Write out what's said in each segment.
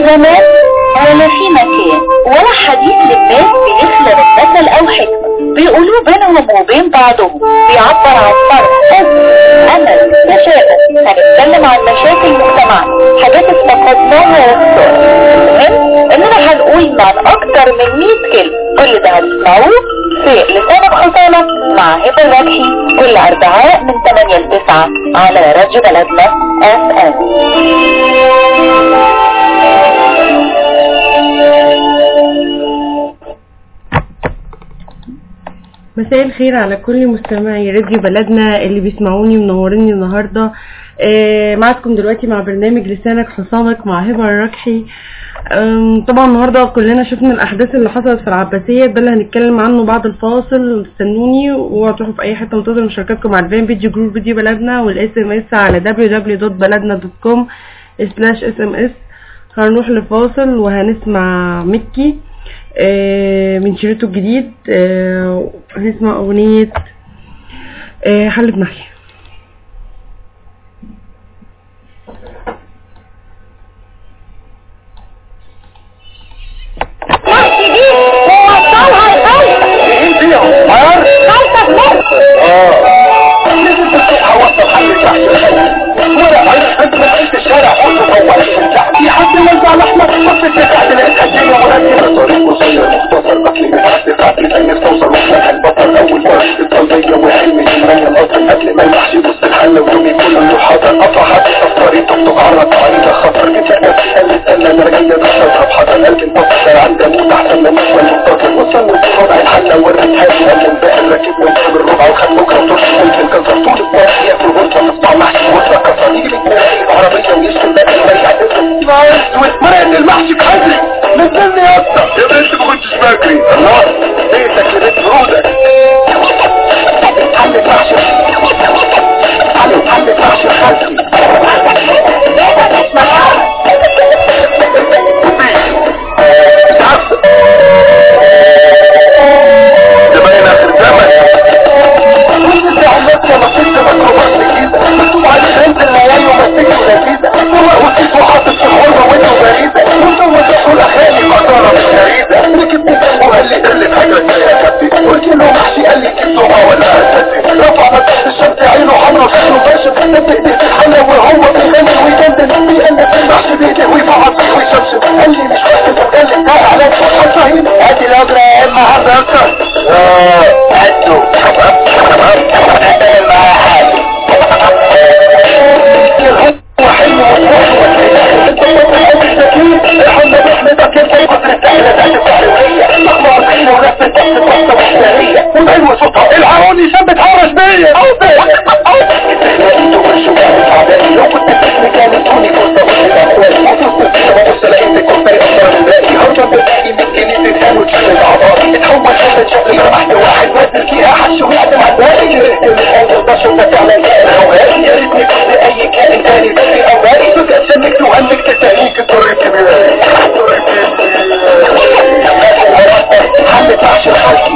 زمان ولا في مكان ولا حديث للناس بيخلى من مثل او حكمة بيقولوه بينهم وبين بعضهم بيعبر عن فرح حزن امل تشاؤم هنتكلم عن مشاكل مجتمعنا حاجات افتقدناها وخسارة المهم اننا هنقول مع اكتر من 100 كلمة كل ده هتسمعوه في لسان الخصالة مع هبة الربحي كل اربعاء من 8 ل 9 على راديو بلدنا اف ام مساء الخير على كل مستمعي راديو بلدنا اللي بيسمعوني ومنوريني النهارده آه معكم دلوقتي مع برنامج لسانك حصانك مع هبه الركحي آم، طبعا النهارده كلنا شفنا الاحداث اللي حصلت في العباسيه ده اللي هنتكلم عنه بعد الفاصل استنوني واوعوا تروحوا في اي حته منتظر مشاركاتكم على الفان بيج جروب فيديو بلدنا والاس ام اس على www.baladna.com سلاش اس ام اس هنروح لفاصل وهنسمع مكي آه، من شريطه الجديد آه، هنسمع اغنية آه، حلة محشي محشي دي ووصلها القلب مين فيهم؟ عيار؟ خالتك مصر اه لازم تفتح اوصل حل تحت ولا عارف انت دخلت الشارع قلت هو في حد وزع لحمة بص تفتح تلاقيها الدنيا مرتبة طريق قصير مختصر قتل متعدي قتل ان توصل وحلها البطل اول مرة الطلبية وعلم الإيمان الاصل قبل ما المحشي وسط الحل ويومي كله حاضر قطع حد الطريق تقطع عرض عريضة خطر كتير تسأل تسأل انا رجلة بشرب حضر قلب البطل عند موت احسن من نسوى المنتظر وصل وصل الحلة ورد حالي قلب الباقي راكب وانت بالربع وخد بكرة ترش ممكن كسر طول الطريق ياكل غرفة مقطع محشي وصل كسر يجي بالجناحي العربية ويسكن باقي المريع تسكن مرقة المحشي بحجري مستني يا اسطى يا بنت ما كنتش فاكري الله بيتك لبيت برودك حل المحشي حل حل المحشي خالتي مش عارف ده باين اخر زمن كل عملت يا مصير مكروبات جديدة مكتوب على انت الليالي ومسكت لذيذة هو وسيط وحاطط في الحرمة وانت وبريدة وانت ومسكوا اخالي قدرة مش غريزة ركبت فوق وقال لي قلت حاجة يا كابتن قلت له محشي قال لي كبتوها ولا اساسي رفع من تحت الشمس عينه حمرا خيره باشا نبت ايديه في الحلة وهو بيغني ويدندن بيقلب المحشي بيديه ويفعص فيه ويشمشم قال لي مش وقت تتكلم ده عليك فرحة شهيد هاتي الأجرة يا اما حضرتك اه هاتوا هتعمل معايا حاجة وحلو الحمد بحمدك انت يبقى السهلة ذات التحريرية لحظة مصينة ونفس التحت تحت محترية والعلم صوتها العوني شاب تحرش بيا لو كنت تسمي كانت توني فرصة بص لقيت كنت أكثر من باقي هرجع بتحكي من جنيه تتحول وتشغل الأعضاء اتحول شغل شغل لمحت واحد وزن فيها حش وقعد مع الباقي كرهت الحاجة ده شغل فعلا كان هوائي يا ريتني كنت أي كائن تاني بس أوائي فجأة شمك وهمك تتهيك الطريق كبير حلت عشر حلقي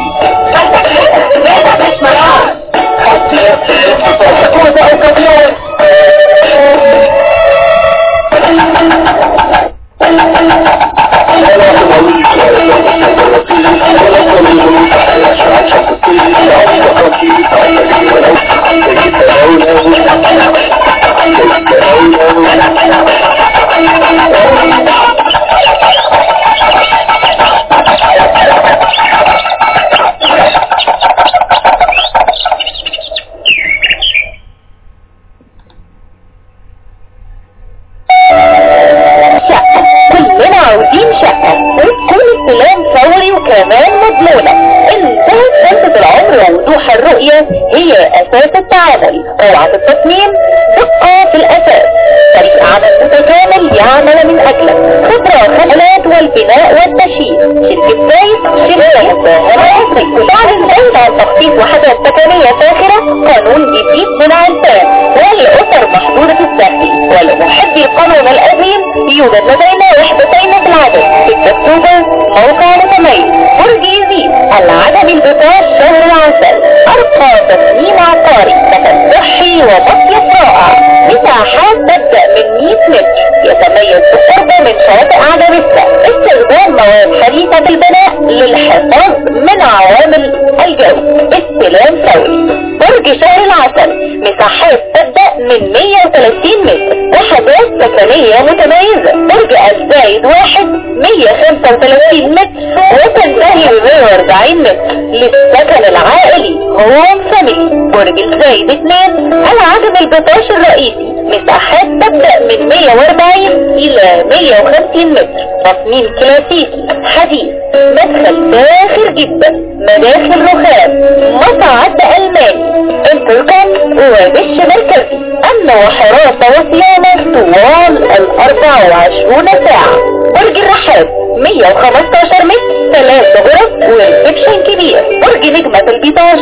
شقة كلنا عاوزين شقة وتكون استلام فوري وكمان مضمونة انتهت خلطة العمر ووضوح الرؤية هي اساس التعامل روعة التصميم دقة في الاساس فريق عمل متكامل يعمل من اجلك خبرة خدمات والبناء والتشييد شركة زايد شركة مزاهرة مصري بعد البيت عن تخطيط وحدات سكنية فاخرة قانون جديد من عرفان والاسر محدودة السهل ولمحبي القانون القديم يوجد لدينا وحدتين في العدد 6 اكتوبر موقع متميز برج يزيد العدم البطاش شهر العسل ارقى تصميم عقاري مكان صحي ومصيف رائع مساحات تبدأ من 100 متر يتميز بقربه من شواطئ عجبتنا استخدام مواد حديثة في البناء للحفاظ من عوامل الجو استلام ثوري برج شهر العسل مساحات تبدأ من 130 متر وحدات سكنية متميزة برج الزايد واحد 135 متر وتنتهي ب 140 متر للسكن العائلي هوم فاميلي برج الزايد اثنين العدد البطاش الرئيسي مساحات تبدأ من 140 إلى 150 متر تصميم كلاسيكي حديث مدخل فاخر جدا مداخل رخام مصعد ألماني انتركم ودش مركزي أمن وحراسة وصيانة طوال ال 24 ساعة برج الرحاب 115 متر ثلاث غرف وريسبشن كبير برج نجمة البيطاش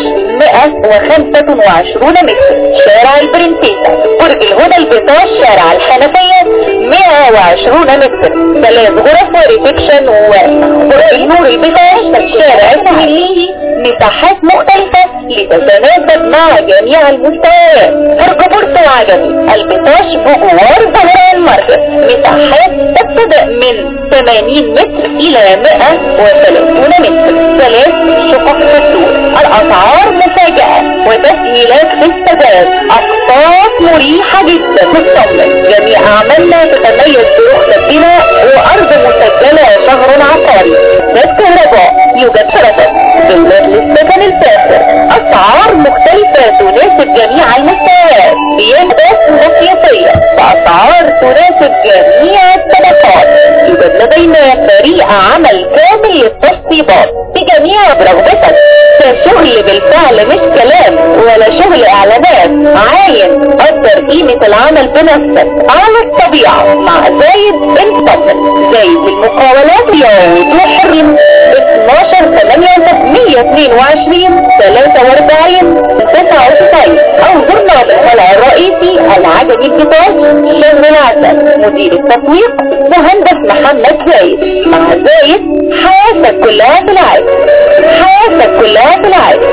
125 متر شارع البرنسيسة برج الهدى البيطاش شارع الحنفية 120 متر ثلاث غرف وريسبشن وبرج النور البيطاش شارع التحليلي مساحات مختلفة لتتناسب مع جميع المستويات برج بورتو عجمي البيطاش بجوار زهران ماركت مساحات تبتدأ من 80 متر إلى 130 متر ثلاث شقق في الدور الأسعار مفاجئة وتسهيلات في السداد أقساط مريحة جدا مطمن جميع أعمالنا تتميز برخصة بناء وأرض مسجلة شهر عقاري ذات كهرباء يوجد شرطة دولار للسكن الفاخر أسعار مختلفة تناسب جميع المستويات بيادات مصيفية بأسعار تناسب جميع الطبقات يوجد لدينا فريق عمل كامل للتشطيبات بجميع رغبتك كشغل بالفعل مش كلام ولا شغل اعلانات عاين قدر قيمة العمل بنفسك على الطبيعة مع زايد بن فضل زايد المقاولات وضوح الريم 12 8 122 43 99 او زرنا بالفرع الرئيسي العجمي الجبال شهر العسل مدير التسويق مهندس محمد زايد مع زايد حياتك كلها في العالم حياتك كلها في العالم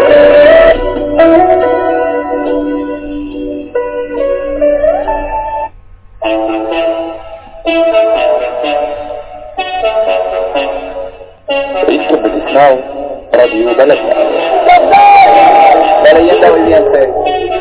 انتم بتسمعوا راديو بلدنا بلدية دولية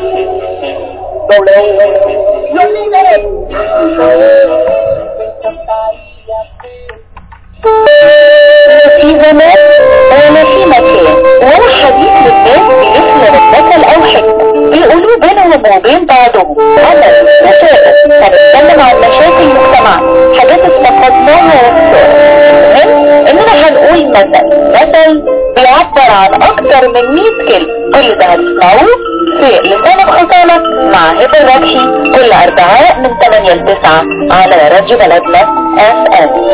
في زمان ولا في مكان ولا حديث للناس بيسلم المثل او حكمة بيقولوا بينهم وبين بعضهم امل مشاكل هنتكلم عن مشاكل المجتمع حاجات استفدناها وخسارة المهم اننا هنقول مثل مثل بيعبر عن اكتر من 100 كلمة كل ده هتسمعوه في لسان الخصالة مع هبة الربحي كل اربعاء من 8 ل 9 على راديو بلدنا اف ام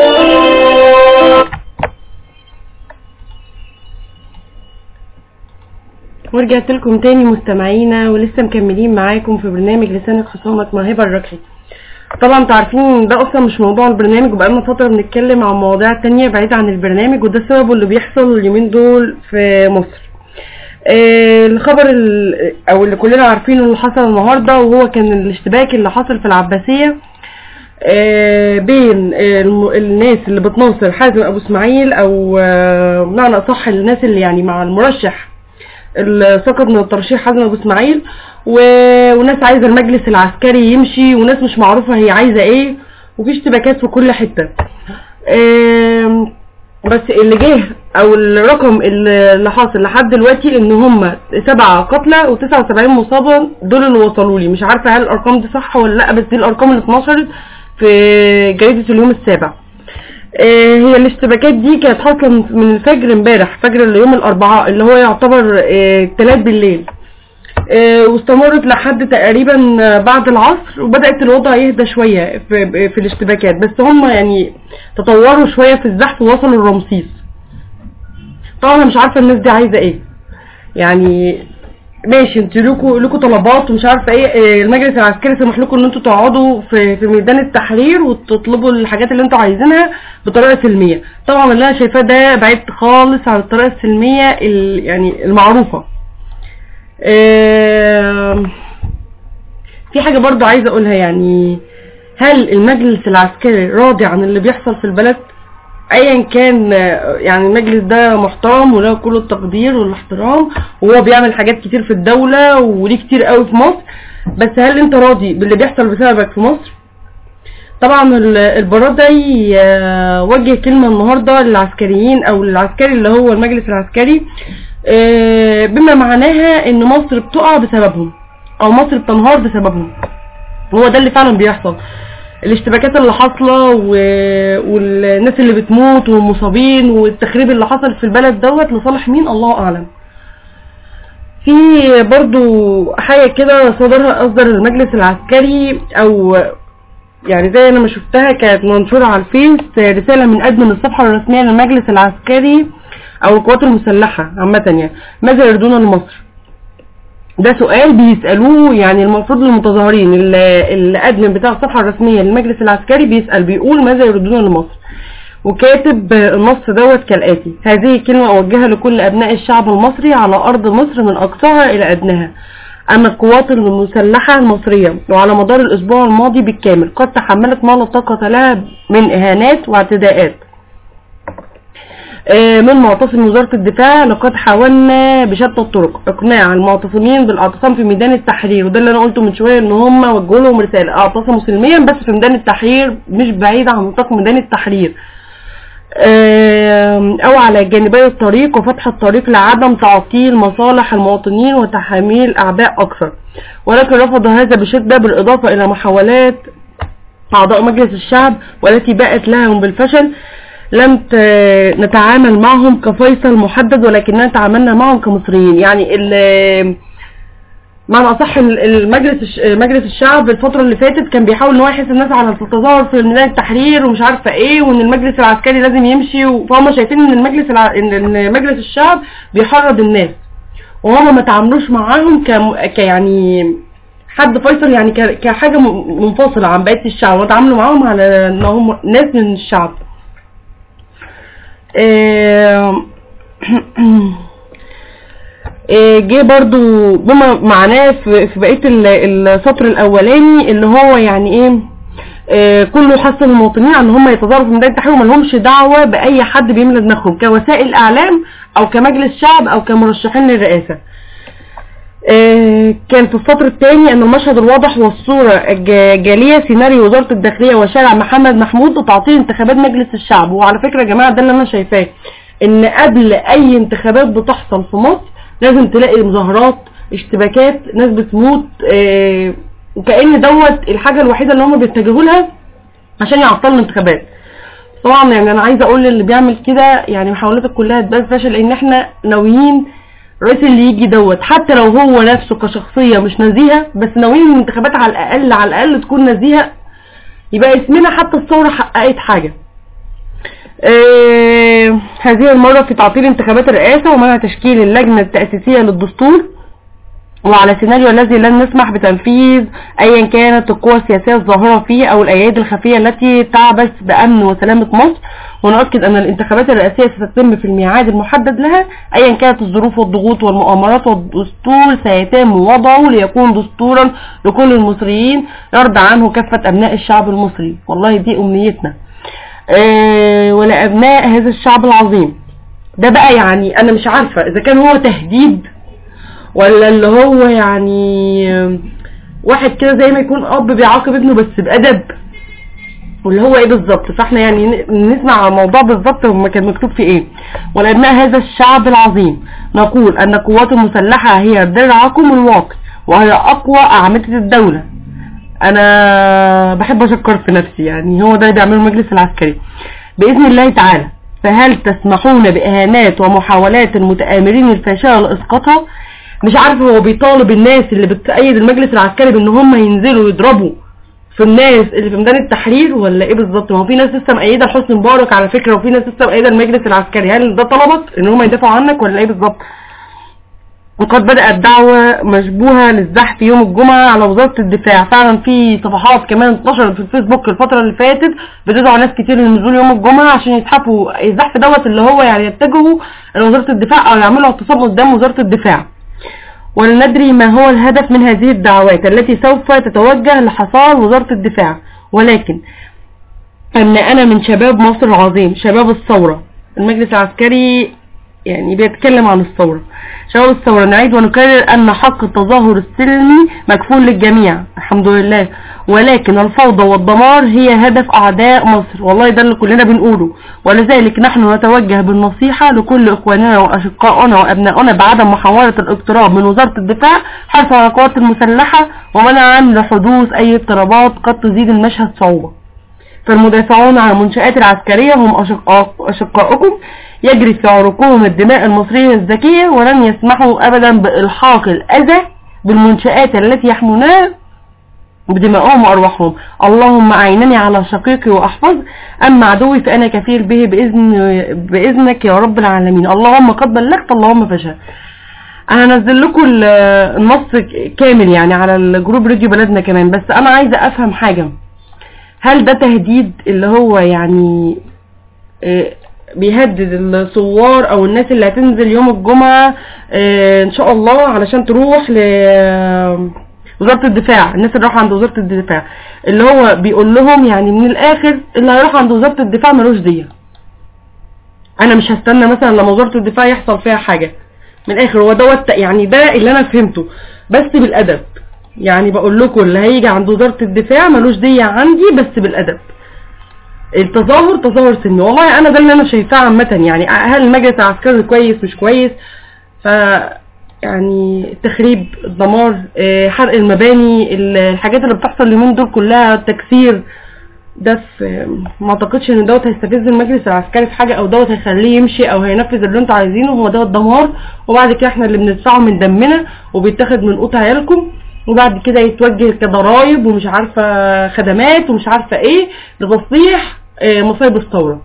ورجعت لكم تاني مستمعينا ولسه مكملين معاكم في برنامج لسانك خصومك مع هبه الركحي طبعا انتوا عارفين ده اصلا مش موضوع البرنامج وبقالنا فتره بنتكلم عن مواضيع تانية بعيدة عن البرنامج وده السبب اللي بيحصل اليومين دول في مصر آه، الخبر ال- او اللي كلنا عارفينه اللي حصل النهارده وهو كان الاشتباك اللي حصل في العباسيه آه، بين آه، الم- الناس اللي بتناصر حازم ابو اسماعيل او آه، بمعنى اصح الناس اللي يعني مع المرشح اللي سقط من الترشيح حازم ابو اسماعيل و... وناس عايزه المجلس العسكري يمشي وناس مش معروفه هي عايزه ايه وفي اشتباكات في كل حته آم، بس اللي جه او الرقم اللي اللي حاصل لحد دلوقتي ان هم سبعة قتلى و79 مصابة دول اللي وصلوا لي مش عارفة هل الارقام دي صح ولا لا بس دي الارقام اللي اتنشرت في جريدة اليوم السابع آه، هي الاشتباكات دي كانت حاصله من الفجر امبارح فجر اليوم الاربعاء اللي هو يعتبر آه، تلات بالليل آه، واستمرت لحد تقريبا آه، بعد العصر وبدأت الوضع يهدى شوية في, في الاشتباكات بس هم يعني تطوروا شوية في الزحف ووصلوا لرمسيس طبعا انا مش عارفة الناس دي عايزة ايه يعني ماشي انتوا لكم لكم طلبات ومش عارفه ايه آه، المجلس العسكري سمح لكم ان انتوا تقعدوا في في ميدان التحرير وتطلبوا الحاجات اللي انتوا عايزينها بطريقه سلميه طبعا اللي انا شايفاه ده بعيد خالص عن الطريقه السلميه ال- يعني المعروفه آم، في حاجه برضو عايزه اقولها يعني هل المجلس العسكري راضي عن اللي بيحصل في البلد ايا كان آه، يعني المجلس ده محترم وله كل التقدير والاحترام وهو بيعمل حاجات كتير في الدولة وليه كتير قوي في مصر بس هل انت راضي باللي بيحصل بسببك في مصر طبعا ال- البرادعي آه، وجه كلمة النهاردة للعسكريين او للعسكري اللي هو المجلس العسكري آه، بما معناها ان مصر بتقع بسببهم او مصر بتنهار بسببهم هو ده اللي فعلا بيحصل الاشتباكات اللي حاصله و... والناس اللي بتموت والمصابين والتخريب اللي حصل في البلد دوت لصالح مين الله اعلم في برضو حاجة كده صدرها اصدر المجلس العسكري او يعني زي انا ما شفتها كانت منشورة على الفيس رسالة من ادمن الصفحة الرسمية للمجلس العسكري او القوات المسلحة عامة يعني ماذا يريدون لمصر ده سؤال بيسألوه يعني المفروض المتظاهرين اللي اللي ادمن بتاع الصفحة الرسمية للمجلس العسكري بيسأل بيقول ماذا يريدون لمصر وكاتب النص دوت كالآتي هذه كلمة أوجهها لكل أبناء الشعب المصري على أرض مصر من أقصاها إلى أدناها أما القوات المسلحة المصرية وعلى مدار الأسبوع الماضي بالكامل قد تحملت ما لا طاقة لها من إهانات واعتداءات آه، من معتصم وزارة الدفاع لقد حاولنا بشتى الطرق اقناع المعتصمين بالاعتصام في ميدان التحرير وده اللي انا قلته من شويه ان هم وجهوا لهم رساله اعتصموا سلميا بس في ميدان التحرير مش بعيد عن نطاق ميدان التحرير آم، او على جانبي الطريق وفتح الطريق لعدم تعطيل مصالح المواطنين وتحميل اعباء اكثر ولكن رفض هذا بشده بالاضافه الى محاولات اعضاء مجلس الشعب والتي باءت لهم بالفشل لم ت- نتعامل معهم كفيصل محدد ولكننا تعاملنا معهم كمصريين يعني ال- معنى اصح ال- المجلس الش- مجلس الشعب الفتره اللي فاتت كان بيحاول ان هو يحس الناس على التظاهر في ميدان التحرير ومش عارفه ايه وان المجلس العسكري لازم يمشي و- فهم شايفين ان المجلس الع... ان إن مجلس الشعب بيحرض الناس وهم ما تعاملوش معاهم ك... ك يعني حد فيصل يعني ك... كحاجه م- منفصله عن بقيه الشعب وتعاملوا معاهم على ان هم ناس من الشعب آه، آه، جه برضو بما معناه في في بقيه ال- السطر الاولاني اللي هو يعني ايه آه، كله حث المواطنين على ان هم يتظاهروا في ميدان التحرير وما لهمش دعوه باي حد بيملى دماغهم كوسائل اعلام او كمجلس شعب او كمرشحين للرئاسه آه، كان في السطر الثاني ان المشهد الواضح والصورة الج- جالية سيناريو وزارة الداخلية وشارع محمد محمود وتعطيل انتخابات مجلس الشعب وعلى فكرة يا جماعة ده اللي انا شايفاه ان قبل اي انتخابات بتحصل في مصر لازم تلاقي مظاهرات اشتباكات ناس بتموت آه، وكأن دوت الحاجة الوحيدة اللي هم بيتجهوا لها عشان يعطلوا الانتخابات طبعا يعني انا عايزه اقول للي بيعمل كده يعني محاولاتك كلها تبان فشل لان احنا ناويين الرئيس اللي يجي دوت حتى لو هو نفسه كشخصيه مش نزيهه بس ناويين الانتخابات على الاقل على الاقل تكون نزيهه يبقى اسمنا حتى الثوره حققت حاجه آه هذه المره في تعطيل انتخابات الرئاسه ومنع تشكيل اللجنه التاسيسيه للدستور وعلى سيناريو الذي لن نسمح بتنفيذ ايا كانت القوى السياسية الظاهرة فيه او الايادي الخفية التي تعبث بامن وسلامة مصر ونؤكد ان الانتخابات الرئاسية ستتم في الميعاد المحدد لها ايا كانت الظروف والضغوط والمؤامرات والدستور سيتم وضعه ليكون دستورا لكل المصريين يرضى عنه كافة ابناء الشعب المصري والله دي امنيتنا آه ولابناء هذا الشعب العظيم ده بقى يعني انا مش عارفة اذا كان هو تهديد ولا اللي هو يعني واحد كده زي ما يكون اب بيعاقب ابنه بس بادب واللي هو ايه بالظبط فاحنا يعني ن- نسمع على الموضوع بالظبط وما كان مكتوب فيه ايه ولابناء هذا الشعب العظيم نقول ان القوات المسلحه هي درعكم الواقي وهي اقوى اعمده الدوله انا بحب اشكر في نفسي يعني هو ده اللي بيعمله المجلس العسكري باذن الله تعالى فهل تسمحون باهانات ومحاولات المتآمرين الفاشله لاسقاطها مش عارف هو بيطالب الناس اللي بتأيد المجلس العسكري بان هم ينزلوا يضربوا في الناس اللي في ميدان التحرير ولا ايه بالظبط ما هو في ناس لسه مأيده لحسني مبارك على فكره وفي ناس لسه مأيده المجلس العسكري هل ده طلبك ان هم يدافعوا عنك ولا ايه بالظبط وقد بدأت دعوة مشبوهة للزحف يوم الجمعة على وزارة الدفاع فعلا في صفحات كمان انتشرت في الفيسبوك الفترة اللي فاتت بتدعو ناس كتير للنزول يوم الجمعة عشان يزحفوا الزحف دوت اللي هو يعني يتجهوا لوزارة الدفاع او يعملوا اعتصام قدام وزارة الدفاع ولندري ما هو الهدف من هذه الدعوات التي سوف تتوجه لحصار وزارة الدفاع ولكن ان انا من شباب مصر العظيم شباب الثورة المجلس العسكري يعني بيتكلم عن الثورة شباب الثورة نعيد ونكرر ان حق التظاهر السلمي مكفول للجميع الحمد لله ولكن الفوضى والدمار هي هدف اعداء مصر والله ده اللي كلنا بنقوله ولذلك نحن نتوجه بالنصيحة لكل اخواننا واشقائنا وابنائنا بعدم محاولة الاقتراب من وزارة الدفاع حرصا على القوات المسلحة ومنعا لحدوث اي اضطرابات قد تزيد المشهد صعوبة فالمدافعون عن المنشآت العسكرية هم أشقاء أشقاؤكم يجري في عروقهم الدماء المصرية الذكية ولن يسمحوا أبدا بإلحاق الأذى بالمنشآت التي يحمونها بدمائهم وأرواحهم اللهم أعينني على شقيقي وأحفظ أما عدوي فأنا كفيل به بإذن بإذنك يا رب العالمين اللهم قد بلغت اللهم فشل انا هنزل لكم ال- النص كامل يعني على الجروب راديو بلدنا كمان بس انا عايزه افهم حاجه هل ده تهديد اللي هو يعني آه، بيهدد الثوار او الناس اللي هتنزل يوم الجمعة آه، ان شاء الله علشان تروح ل وزارة الدفاع الناس اللي راحوا عند وزارة الدفاع اللي هو بيقول لهم يعني من الاخر اللي هيروح عند وزارة الدفاع ملوش دية انا مش هستنى مثلا لما وزارة الدفاع يحصل فيها حاجة من الاخر هو دوت يعني ده اللي انا فهمته بس بالادب يعني بقول لكم اللي هيجي عند وزارة الدفاع ملوش دية عندي بس بالادب التظاهر تظاهر سلمي والله انا ده اللي انا شايفاه عامة يعني هل المجلس العسكري كويس مش كويس ف يعني التخريب الدمار آه، حرق المباني ال- الحاجات اللي بتحصل اليومين دول كلها التكسير ده في ما اعتقدش ان دوت هيستفز المجلس العسكري في حاجه او دوت هيخليه يمشي او هينفذ اللي انتوا عايزينه هو دوت دمار وبعد كده احنا اللي بندفعه من دمنا وبيتاخد من قوت عيالكم وبعد كده يتوجه كضرايب ومش عارفه خدمات ومش عارفه ايه لتصليح آه، مصايب الثوره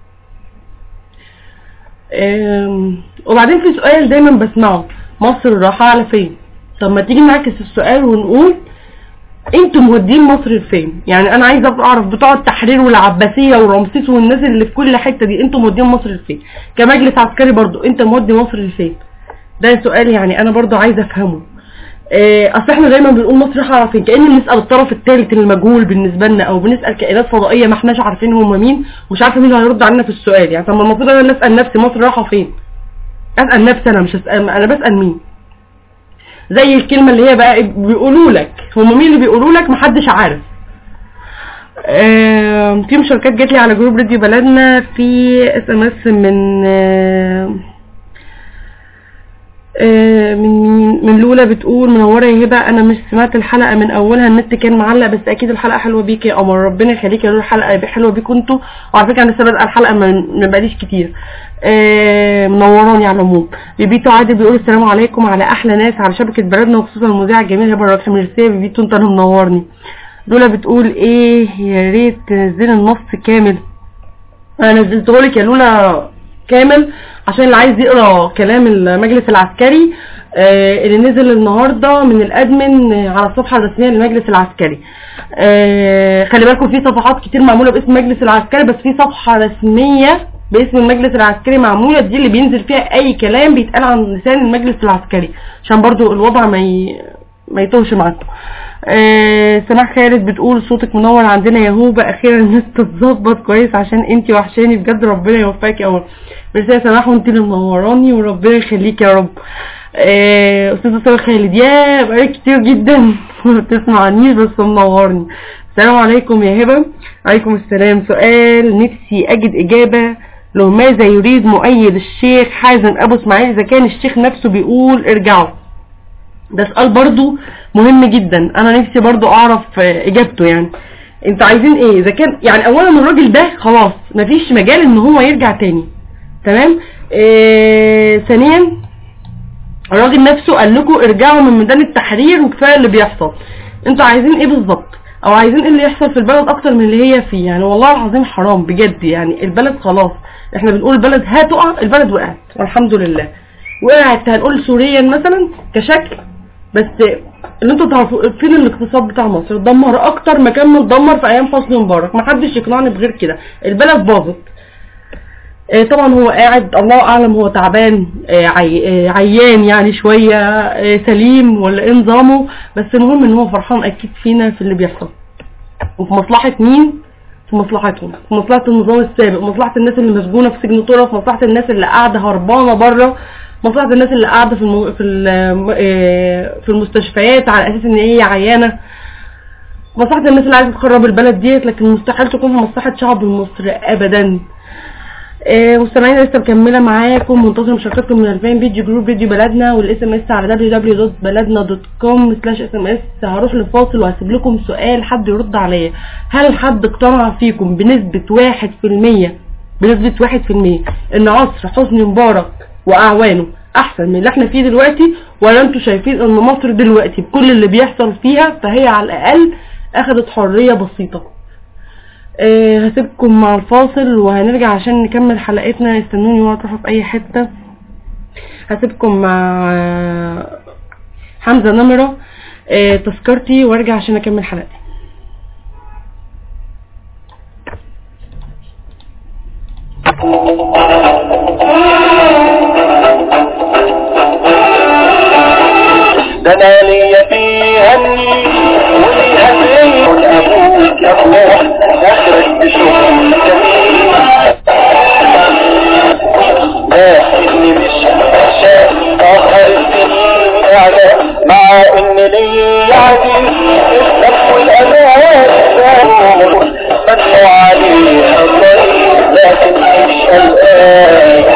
آم، وبعدين في سؤال دايما بسمعه مصر رايحه على فين طب ما تيجي نعكس السؤال ونقول انتوا مودين مصر لفين يعني انا عايزه اعرف بتوع التحرير والعباسيه ورمسيس والناس اللي في كل حته دي انتوا مودين مصر لفين كمجلس عسكري برضو انت مودي مصر لفين ده سؤال يعني انا برضو عايزه افهمه آه، اصل احنا دايما بنقول مصر رايحه على فين كأن بنسال الطرف الثالث المجهول بالنسبه لنا او بنسال كائنات فضائيه ما احناش عارفين هم مين ومش عارفه مين اللي هيرد علينا في السؤال يعني طب ما المفروض انا اللي اسال نفسي مصر رايحه فين اسال نفسي انا مش اسال انا بسال مين زي الكلمه اللي هي بقى بيقولوا لك هم مين اللي بيقولوا لك محدش عارف آه، في مشاركات جات لي على جروب راديو بلدنا في اس ام اس من آه، آه، من مين؟ من لولا بتقول منوره يا هبه انا مش سمعت الحلقه من اولها النت كان معلق بس اكيد الحلقه حلوه بيك يا قمر ربنا يخليك يا لولا الحلقه حلوه بيكوا انتوا وعلى فكره انا لسه بادئه الحلقه ما ما بقاليش كتير آه، منوراني على العموم بيبيتو عادل بيقول السلام عليكم على احلى ناس على شبكه بلدنا وخصوصا المذيعه الجميله هبه الرقم ميرسي يا بيبيتو انت اللي منورني لولا بتقول ايه يا ريت تنزلي النص كامل انا نزلته لك يا لولا كامل عشان اللي عايز يقرا كلام المجلس العسكري آه، اللي نزل النهارده من الادمن على الصفحه الرسميه للمجلس العسكري آه، خلي بالكم في صفحات كتير معموله باسم المجلس العسكري بس في صفحه رسميه باسم المجلس العسكري معموله دي اللي بينزل فيها اي كلام بيتقال عن لسان المجلس العسكري عشان برضو الوضع ما ي... ما يتوهش معاكم آه سماح خالد بتقول صوتك منور عندنا يا هوبة اخيرا الناس تتظبط كويس عشان انتي وحشاني بجد ربنا يوفقك يا قمر ميرسي يا سماح وانتي اللي منوراني وربنا يخليك يا رب آه استاذ اسامه خالد يا بقالك كتير جدا ما بتسمعنيش بس منورني السلام عليكم يا هبه عليكم السلام سؤال نفسي اجد اجابه لو ماذا يريد مؤيد الشيخ حازم ابو اسماعيل اذا كان الشيخ نفسه بيقول ارجعوا ده سؤال برضو مهم جدا انا نفسي برضو اعرف آه، اجابته يعني انتوا عايزين ايه اذا كان يعني اولا الراجل ده خلاص مفيش مجال ان هو يرجع تاني تمام آه ثانيا الراجل نفسه قال لكم ارجعوا من ميدان التحرير وكفايه اللي بيحصل انتوا عايزين ايه بالظبط او عايزين ايه اللي يحصل في البلد اكتر من اللي هي فيه يعني والله العظيم حرام بجد يعني البلد خلاص احنا بنقول البلد هتقع البلد وقعت والحمد لله وقعت هنقول سوريا مثلا كشكل بس اللي انتوا تعرفوا فين الاقتصاد بتاع مصر اتدمر اكتر ما كان متدمر في ايام حسني مبارك محدش يقنعني بغير كده البلد باظت آه، طبعا هو قاعد الله اعلم هو تعبان آه، عي... آه، عيان يعني شوية آه، سليم ولا ايه نظامه بس المهم ان هو فرحان اكيد فينا في اللي بيحصل وفي مصلحة مين في مصلحتهم في مصلحة النظام السابق مصلحة الناس اللي مسجونة في سجن طرف مصلحة الناس اللي قاعدة هربانة بره مصلحة الناس اللي قاعدة في الم... في ال- آه، في المستشفيات على اساس ان هي عيانة مصلحة الناس اللي عايزة تخرب البلد ديت لكن مستحيل تكون في مصلحة شعب مصر ابدا آه، مستمعينا لسه مكمله معاكم منتظر مشاركتكم من الفين بيج جروب فيديو بلدنا والاس ام اس على www.بلدنا.com سلاش اس ام اس هروح لفاصل وهسيب لكم سؤال حد يرد عليا هل حد اقتنع فيكم بنسبة واحد في المية بنسبة واحد في المية ان عصر حسني مبارك واعوانه احسن من اللي احنا فيه دلوقتي ولا انتوا شايفين ان مصر دلوقتي بكل اللي بيحصل فيها فهي على الاقل اخدت حرية بسيطة آه، هسيبكم مع الفاصل وهنرجع عشان نكمل حلقتنا استنوني ولا تروحوا في اي حتة هسيبكم مع آه، حمزة نمرة آه، تذكرتي وارجع عشان اكمل حلقتي ده انا ليا فيها النيل وليها فين ابوك يا ابوح اخرك بشوف جميل لا اني مش عشان اخر السنين اعلى مع ان ليا عزيز الدم والامان منوا عليها الطريق لكن مش الان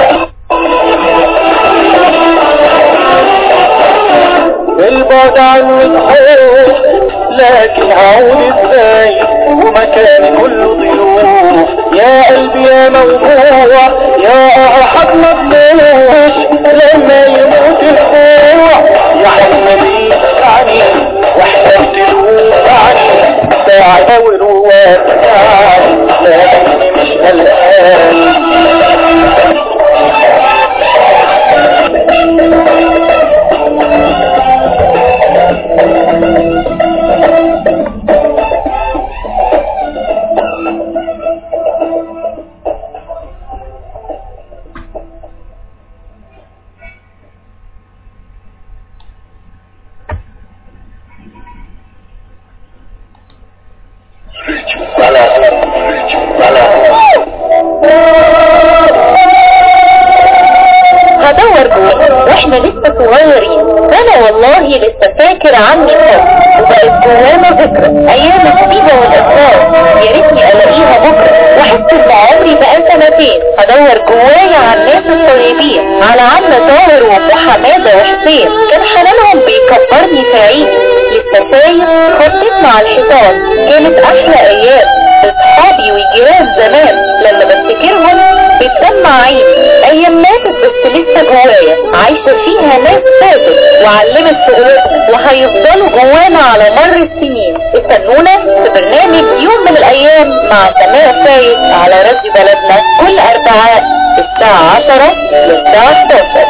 البعد عن الخوف لكن هعود ازاي ومكاني كله ضيوف يا قلبي يا موجوع يا احد مطلوش لما يموت الخوع يا حبيبي يعني واحنا تلوعني ساعة ورواتعني لكني مش قلقان هدور جوه واحنا لسه صغيرين انا والله لسه فاكر عني حب وبقت جوانا ذكرى ايام السيبة والاخبار يا ريتني الاقيها بكره واحس ان عمري بقى سنتين هدور جوايا على الناس الطيبين على عم طاهر وام حماده وحسين كان حنانهم بيكبرني في عيني لسه شايف خطيت مع الحيطان كانت احلى ايام اصحابي وجيران زمان لما بفتكرهم بتدمع عيني ايام ماتت بس لسه جوايا عايشة فيها ناس فاتت وعلمت في قلوبنا وهيفضلوا جوانا على مر السنين استنونا في برنامج يوم من الايام مع سماء فايز على راديو بلدنا كل اربعاء الساعة 10 للساعة 11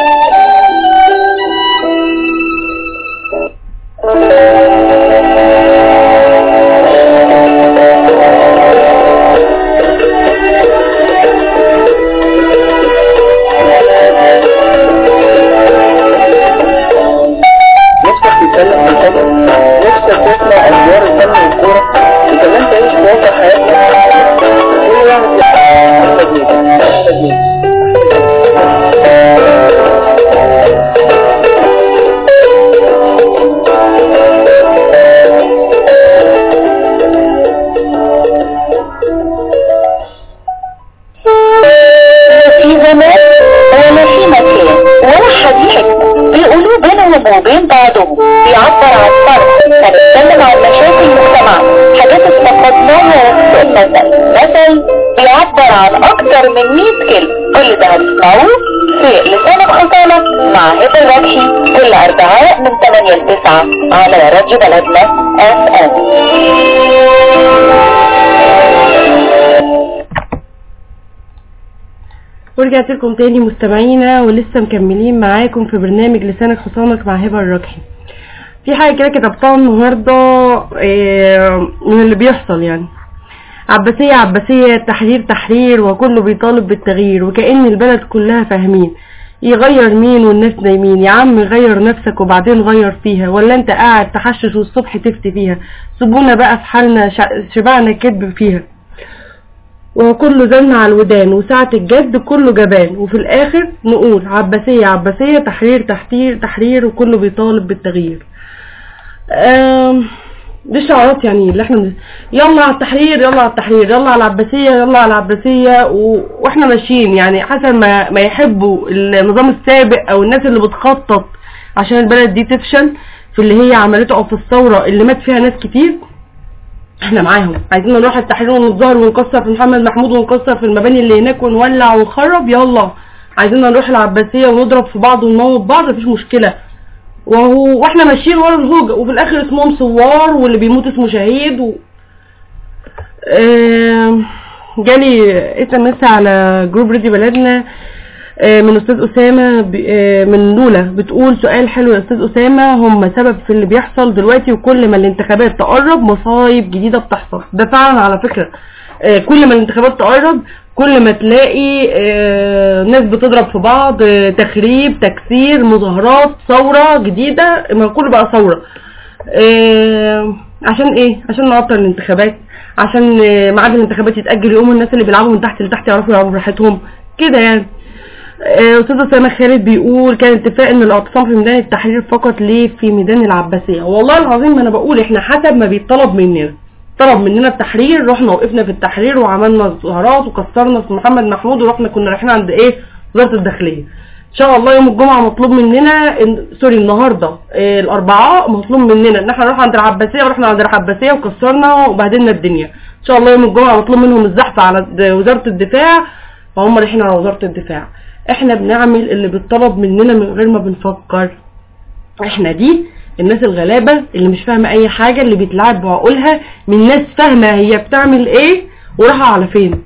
نفسك تتكلم في الفن نفسك تسمع أخبار الفن والكورة وكمان تعيش في واقع حياتنا كل واحد يحب تجميل في زمان ولا في مكان ولا حديث بيقولوا بينهم وبين بعضهم بيعبر عن فرق هنتكلم عن مشاكل المجتمع حاجات افتقدناها في المثل مثل بيعبر عن اكتر من 100 كلمة كل ده هتسمعوه في لسان الخصالة مع هبة الربحي كل اربعاء من 8 ل 9 على راديو بلدنا اف ام ورجعت لكم تاني مستمعينا ولسه مكملين معاكم في برنامج لسانك حصانك مع هبة الركحي في حاجة كده كتبتها النهاردة آه، من اللي بيحصل يعني عباسية عباسية تحرير تحرير وكله بيطالب بالتغيير وكأن البلد كلها فاهمين يغير مين والناس نايمين يا عم غير نفسك وبعدين غير فيها ولا انت قاعد تحشش والصبح تفتي فيها سيبونا بقى في حالنا شع- شبعنا كذب فيها وكله زن على الودان وساعة الجد كله جبان وفي الاخر نقول عباسية عباسية تحرير تحرير تحرير وكله بيطالب بالتغيير آم، دي الشعارات يعني اللي احنا بن- يلا على التحرير يلا على التحرير يلا على العباسية يلا على العباسية و... واحنا ماشيين يعني حسب ما, ما يحبوا النظام السابق او الناس اللي بتخطط عشان البلد دي تفشل في اللي هي عملته او في الثورة اللي مات فيها ناس كتير احنا معاهم عايزين نروح التحرير ونتظاهر ونكسر في محمد محمود ونكسر في المباني اللي هناك ونولع ونخرب يلا عايزين نروح العباسية ونضرب في بعض ونموت بعض مفيش مشكلة وهو واحنا ماشيين ورا الهوجة وفي الاخر اسمهم ثوار واللي بيموت اسمه شهيد و... آم، جالي اس ام اس على جروب ريدي بلدنا آه، من استاذ اسامه ب- آه، من لولا بتقول سؤال حلو يا استاذ اسامه هم سبب في اللي بيحصل دلوقتي وكل ما الانتخابات تقرب مصايب جديده بتحصل ده فعلا على فكره آه، كل ما الانتخابات تقرب كل ما تلاقي آه، ناس بتضرب في بعض آه، تخريب تكسير مظاهرات ثوره جديده ما كله بقى ثوره آه، عشان ايه عشان نعطل الانتخابات عشان آه، ميعاد الانتخابات يتاجل يقوموا الناس اللي بيلعبوا من تحت لتحت يعرفوا يلعبوا براحتهم كده يعني آه، استاذ اسامه خالد بيقول كان اتفاق ان الاعتصام في ميدان التحرير فقط ليه في ميدان العباسيه والله العظيم ما انا بقول احنا حسب ما بيطلب مننا طلب مننا التحرير رحنا وقفنا في التحرير وعملنا ظهرات وكسرنا في محمد محمود ورحنا كنا رايحين عند ايه وزاره الداخليه ان شاء الله يوم الجمعه مطلوب مننا إن سوري النهارده آه، الاربعاء مطلوب مننا ان احنا نروح عند العباسيه ورحنا عند العباسيه وكسرنا وبهدلنا الدنيا ان شاء الله يوم الجمعه مطلوب منهم الزحف على د- وزاره الدفاع فهم رايحين على وزاره الدفاع احنا بنعمل اللي بيطلب مننا من غير ما بنفكر احنا دي الناس الغلابة اللي مش فاهمة اي حاجة اللي بيتلعب بعقولها من ناس فاهمة هي بتعمل ايه وراحة على فين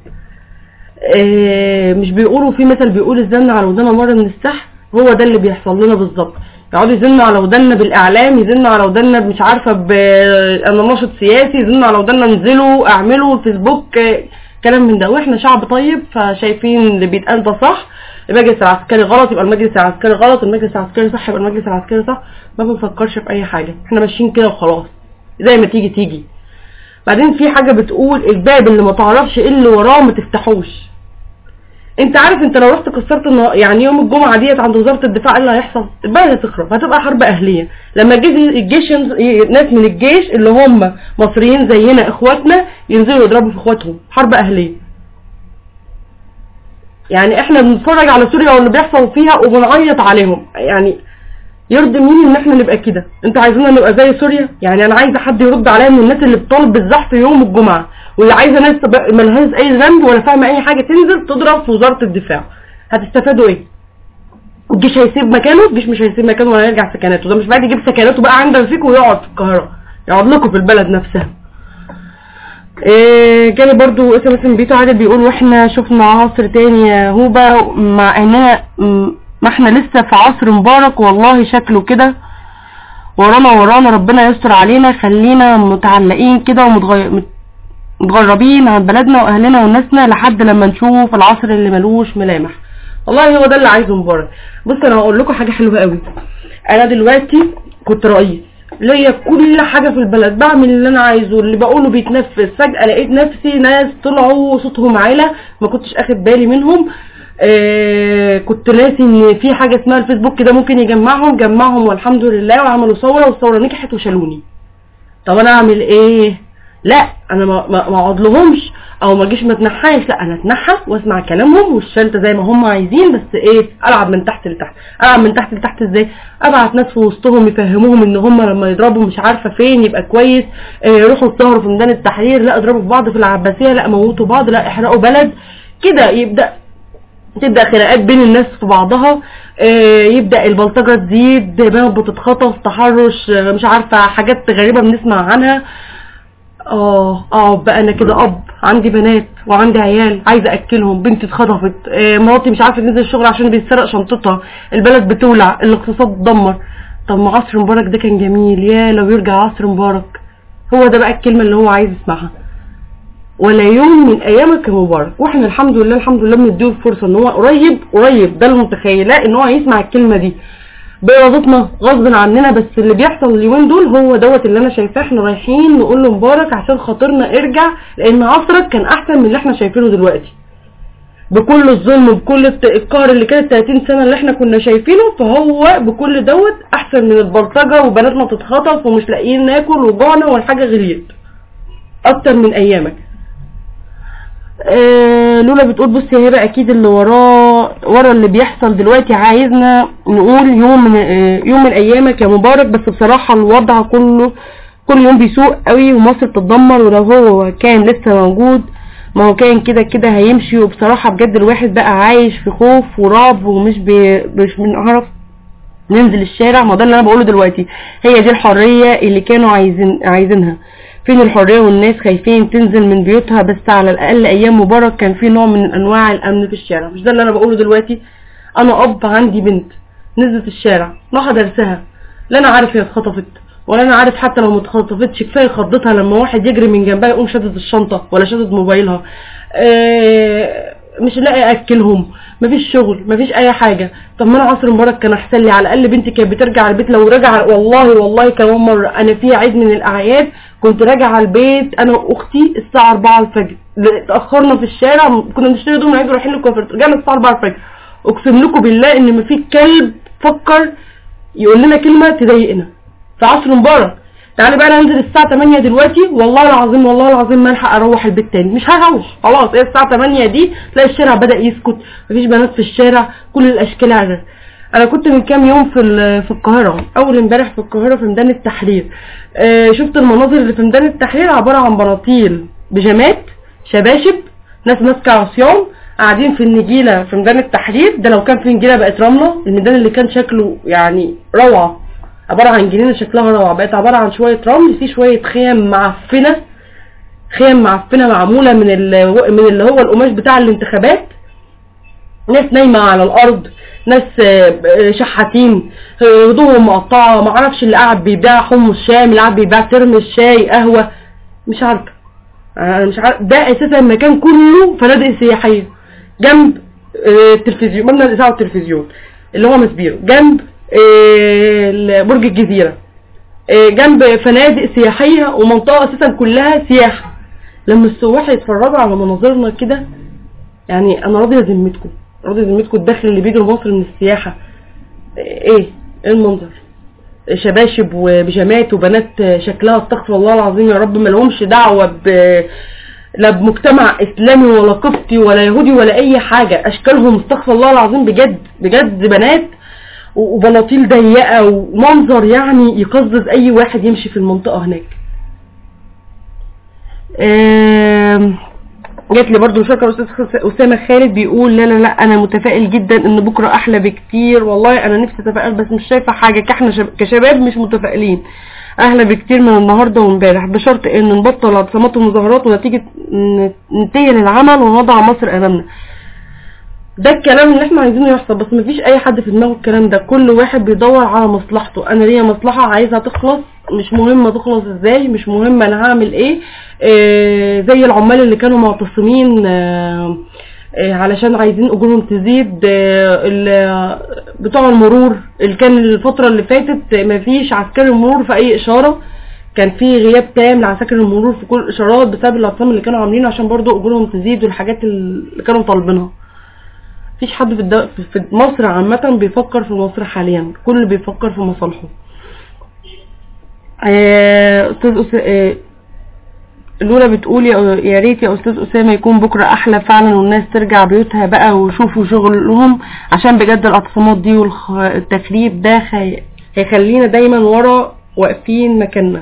اه مش بيقولوا في مثل بيقول الزن على ودانا مرة من السحر هو ده اللي بيحصل لنا بالظبط يقعدوا يزنوا على ودانا بالاعلام يزنوا على ودانا مش عارفة ب انا ناشط سياسي يزنوا على ودانا انزلوا اعملوا فيسبوك اه كلام من ده واحنا شعب طيب فشايفين اللي بيتقال ده صح المجلس العسكري غلط يبقى المجلس العسكري غلط المجلس العسكري صح يبقى المجلس العسكري صح ما بنفكرش في اي حاجة احنا ماشيين كده وخلاص زي ما تيجي تيجي بعدين في حاجة بتقول الباب اللي ما تعرفش ايه اللي وراه ما تفتحوش انت عارف انت لو رحت كسرت النها- يعني يوم الجمعة ديت عند وزارة الدفاع ايه اللي هيحصل البلد هتخرب هتبقى حرب اهلية لما الجيش الجيش ينز- ناس من الجيش اللي هم مصريين زينا اخواتنا ينزلوا يضربوا في اخواتهم حرب اهلية يعني احنا بنتفرج على سوريا واللي بيحصل فيها وبنعيط عليهم يعني يرضي مين ان احنا نبقى كده انتوا عايزيننا نبقى زي سوريا يعني انا عايزه حد يرد عليا من الناس اللي بتطالب بالزحف يوم الجمعه واللي عايزه ناس تبقى ملهاش اي ذنب ولا فاهمه اي حاجه تنزل تضرب في وزاره الدفاع هتستفادوا ايه الجيش هيسيب مكانه الجيش مش هيسيب مكانه ولا يرجع سكناته ده مش بعد يجيب سكناته بقى عندنا فيكم ويقعد في القاهره يقعد لكم في البلد نفسها إيه جالي برضو اسم اسم بيتو عادل بيقول واحنا شفنا عصر تاني يا هوبا مع اننا م- ما احنا لسه في عصر مبارك والله شكله كده ورانا ورانا ربنا يستر علينا خلينا متعلقين كده ومتغربين عن بلدنا واهلنا وناسنا لحد لما نشوف العصر اللي ملوش ملامح والله هو ده اللي عايزه مبارك بص انا هقول لكم حاجه حلوه قوي انا دلوقتي كنت رئيس ليا كل حاجه في البلد بعمل اللي انا عايزه اللي بقوله بيتنفذ فجاه لقيت نفسي ناس طلعوا صوتهم عالة ما كنتش اخد بالي منهم آه كنت ناسي ان في حاجه اسمها الفيسبوك ده ممكن يجمعهم جمعهم والحمد لله وعملوا ثوره والثوره نجحت وشالوني طب انا اعمل ايه لا انا ما ما ما اقعد لهمش او ما اجيش ما اتنحاش لا انا اتنحى واسمع كلامهم والشلته زي ما هم عايزين بس ايه العب من تحت لتحت العب من تحت لتحت ازاي ابعت ناس في وسطهم يفهموهم ان هم لما يضربوا مش عارفه فين يبقى كويس آه يروحوا يتظاهروا في ميدان التحرير لا اضربوا في بعض في العباسيه لا موتوا بعض لا احرقوا بلد كده يبدا تبدا خناقات بين الناس في بعضها آه يبدا البلطجه تزيد بنات بتتخطف تحرش آه مش عارفه حاجات غريبه بنسمع عنها اه اه بقى انا كده اب عندي بنات وعندي عيال عايزه اكلهم بنتي اتخطفت آه مراتي مش عارفه تنزل الشغل عشان بيتسرق شنطتها البلد بتولع الاقتصاد اتدمر طب ما عصر مبارك ده كان جميل يا لو يرجع عصر مبارك هو ده بقى الكلمه اللي هو عايز يسمعها ولا يوم من ايامك يا مبارك واحنا الحمد لله الحمد لله بنديه الفرصه ان هو قريب قريب ده اللي متخيلاه ان هو يسمع الكلمه دي بإرادتنا غصب عننا بس اللي بيحصل اليومين دول هو دوت اللي انا شايفاه احنا رايحين نقول له مبارك عشان خاطرنا ارجع لان عصرك كان احسن من اللي احنا شايفينه دلوقتي بكل الظلم بكل الت- القهر اللي كانت 30 سنه اللي احنا كنا شايفينه فهو بكل دوت احسن من البلطجه وبناتنا تتخطف ومش لاقيين ناكل وجوعنا والحاجه غليت اكتر من ايامك آه لولا بتقول بص يا هبه اكيد اللي وراه ورا اللي بيحصل دلوقتي عايزنا نقول يوم من آه يوم من ايامك يا مبارك بس بصراحه الوضع كله كل يوم بيسوء قوي ومصر بتتدمر ولو هو كان لسه موجود ما هو كان كده كده هيمشي وبصراحه بجد الواحد بقى عايش في خوف ورعب ومش بي مش بنعرف ننزل الشارع ما ده اللي انا بقوله دلوقتي هي دي الحريه اللي كانوا عايزين عايزينها فين الحريه والناس خايفين تنزل من بيوتها بس على الاقل ايام مبارك كان في نوع من انواع الامن في الشارع مش ده اللي انا بقوله دلوقتي انا اب عندي بنت نزلت الشارع راح درسها لا انا عارف هي اتخطفت ولا انا عارف حتى لو ما اتخطفتش كفايه خضتها لما واحد يجري من جنبها يقوم شادد الشنطه ولا شادد موبايلها آه مش لاقي اكلهم مفيش شغل مفيش اي حاجه طب ما انا عصر مبارك كان احسن لي على الاقل بنتي كانت بترجع البيت لو رجع والله والله كمان مره انا في عيد من الاعياد كنت راجعه البيت انا واختي الساعه 4 الفجر اتاخرنا في الشارع كنا بنشتري هدوم العيد ورايحين الكوافير رجعنا الساعه 4 الفجر اقسم لكم بالله ان مفيش كلب فكر يقول لنا كلمه تضايقنا في عصر مبارك تعالي بقى انا انزل الساعه 8 دلوقتي والله العظيم والله العظيم ما الحق اروح البيت تاني مش هروح خلاص هي الساعه 8 دي تلاقي الشارع بدا يسكت مفيش بنات في الشارع كل الاشكال عرر انا كنت من كام يوم في ال- في القاهره اول امبارح في القاهره في ميدان التحرير آه شفت المناظر اللي في ميدان التحرير عباره عن بناطيل بيجامات شباشب ناس ماسكه عصيان قاعدين في النجيله في ميدان التحرير ده لو كان في نجيله بقت رمله الميدان اللي كان شكله يعني روعه عباره عن جنينه شكلها روعه بقت عباره عن شويه رمل في شويه خيم معفنه خيم معفنه معموله من ال- من اللي هو القماش بتاع الانتخابات ناس نايمه على الارض ناس آه، آه، شحاتين آه، هدومهم مقطعه ما اعرفش اللي قاعد بيبيع حمص شام اللي قاعد بيبيع ترمس شاي قهوه مش عارفه انا مش عارف ده اساسا المكان كله فنادق سياحيه جنب آه، التلفزيون مبنى الاذاعه والتلفزيون اللي هو مسبيرو جنب آه، برج الجزيره آه، جنب فنادق سياحيه ومنطقه اساسا كلها سياحه لما السواح يتفرجوا على مناظرنا كده يعني انا راضيه ذمتكم راضيه ذمتكم الدخل اللي بيجي لمصر من السياحه ايه ايه المنظر شباشب وبيجامات وبنات شكلها استغفر الله العظيم يا رب ما لهمش دعوه ب لا بمجتمع اسلامي ولا قبطي ولا يهودي ولا اي حاجه اشكالهم استغفر الله العظيم بجد بجد بنات و- وبناطيل ضيقه ومنظر يعني يقزز اي واحد يمشي في المنطقه هناك آم، جات لي برضو مشاركه استاذ خس- اسامه خالد بيقول لا لا لا انا متفائل جدا ان بكره احلى بكتير والله انا نفسي اتفائل بس مش شايفه حاجه كاحنا شب... كشباب مش متفائلين احلى بكتير من النهارده وامبارح بشرط ان نبطل اعتصامات ومظاهرات ونتيجه ن- ننتهي للعمل ونضع مصر امامنا ده الكلام اللي احنا عايزينه يحصل بس مفيش اي حد في دماغه الكلام ده كل واحد بيدور على مصلحته انا ليا مصلحة عايزها تخلص مش مهم تخلص ازاي مش مهم انا هعمل ايه اه زي العمال اللي كانوا معتصمين اه اه علشان عايزين اجورهم تزيد اه ال- بتوع المرور اللي كان الفترة اللي فاتت مفيش عسكري مرور في اي اشارة كان في غياب تام لعساكر المرور في كل الاشارات بسبب الاعتصام اللي كانوا عاملينه عشان برضو اجورهم تزيد والحاجات اللي كانوا طالبينها مفيش حد في, الدو... في مصر عامة بيفكر في مصر حاليا كل بيفكر في مصالحه آه، استاذ أس... آه، لولا بتقول يا يا ريت يا استاذ اسامه يكون بكره احلى فعلا والناس ترجع بيوتها بقى ويشوفوا شغلهم عشان بجد الاعتصامات دي والتخريب ده خي... هيخلينا دايما ورا واقفين مكاننا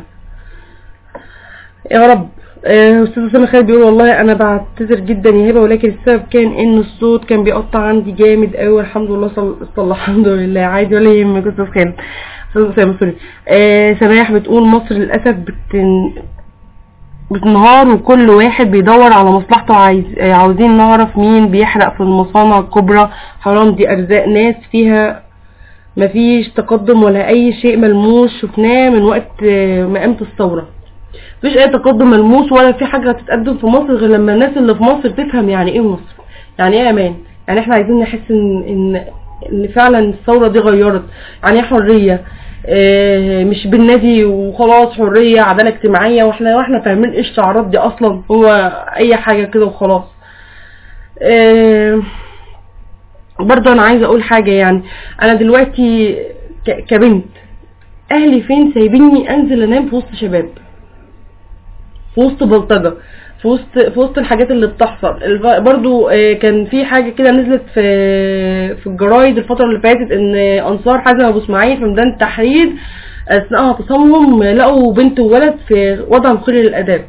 يا رب آه، استاذ اسامه خالد بيقول والله انا بعتذر جدا يا هبه ولكن السبب كان ان الصوت كان بيقطع عندي جامد قوي الحمد لله صل صل الحمد لله عادي ولا يهمك استاذ خالد استاذ اسامه سوري آه، سماح بتقول مصر للاسف بتن... بتنهار وكل واحد بيدور على مصلحته عايز آه، عاوزين نعرف مين بيحرق في المصانع الكبرى حرام دي ارزاق ناس فيها مفيش تقدم ولا اي شيء ملموس شفناه من وقت آه، ما قامت الثوره مفيش اي تقدم ملموس ولا في حاجه هتتقدم في مصر غير لما الناس اللي في مصر تفهم يعني ايه مصر يعني ايه امان يعني احنا عايزين نحس ان ان ان فعلا الثوره دي غيرت يعني ايه حريه اه مش بالنادي وخلاص حريه عداله اجتماعيه واحنا واحنا فاهمين ايه الشعارات دي اصلا هو اي حاجه كده وخلاص اه برضه انا عايزه اقول حاجه يعني انا دلوقتي ك- كبنت اهلي فين سايبيني انزل انام في وسط شباب في وسط بلطجه في وسط في وسط الحاجات اللي بتحصل الف- برضو آه، كان في حاجه كده نزلت في في الجرايد الفتره اللي فاتت ان انصار حازم ابو اسماعيل في ميدان التحرير اثناء اعتصامهم لقوا بنت وولد في وضع مخل للاداب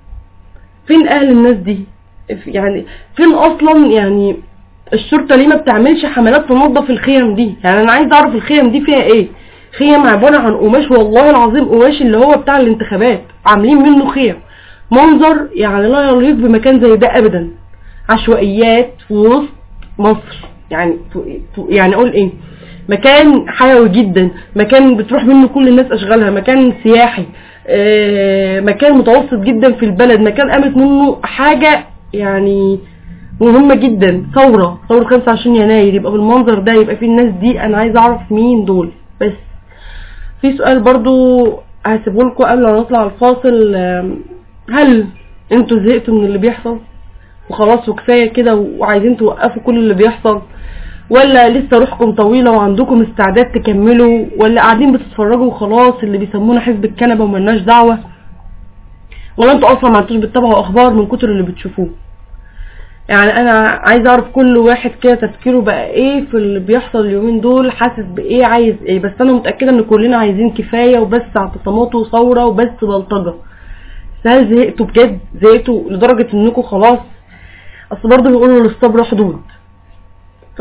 فين اهل الناس دي يعني فين اصلا يعني الشرطه ليه ما بتعملش حملات تنظف الخيم دي يعني انا عايز اعرف الخيم دي فيها ايه خيم عباره عن قماش والله العظيم قماش اللي هو بتاع الانتخابات عاملين منه خيم منظر يعني لا يليق بمكان زي ده ابدا عشوائيات في وسط مصر يعني يعني اقول ايه مكان حيوي جدا مكان بتروح منه كل الناس اشغالها مكان سياحي آه، مكان متوسط جدا في البلد مكان قامت منه حاجة يعني مهمة جدا ثورة ثورة 25 يناير يبقى بالمنظر ده يبقى في الناس دي انا عايزة اعرف مين دول بس في سؤال برضو هسيبه لكم قبل ما نطلع الفاصل آم، هل انتوا زهقتوا من اللي بيحصل وخلاص وكفاية كده وعايزين توقفوا كل اللي بيحصل ولا لسه روحكم طويلة وعندكم استعداد تكملوا ولا قاعدين بتتفرجوا وخلاص اللي بيسمونا حزب الكنبة وملناش دعوة ولا انتوا اصلا ما انتوش بتتابعوا اخبار من كتر اللي بتشوفوه يعني انا عايز اعرف كل واحد كده تفكيره بقى ايه في اللي بيحصل اليومين دول حاسس بايه عايز ايه بس انا متأكدة ان كلنا عايزين كفاية وبس اعتصامات وثورة وبس بلطجة بس هل زهقتوا بجد زهقتوا لدرجة انكم خلاص اصل برضه بيقولوا للصبر حدود ف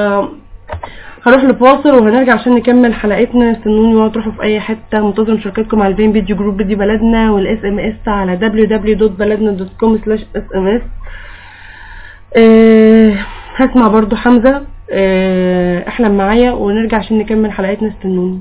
هروح لفاصل وهنرجع عشان نكمل حلقتنا استنوني ولا تروحوا في اي حته منتظر مشاركتكم على الفين بيج جروب دي بلدنا والاس ام اس على www.baladna.com/sms أه هسمع برضو حمزه أه احلم معايا ونرجع عشان نكمل حلقتنا استنوني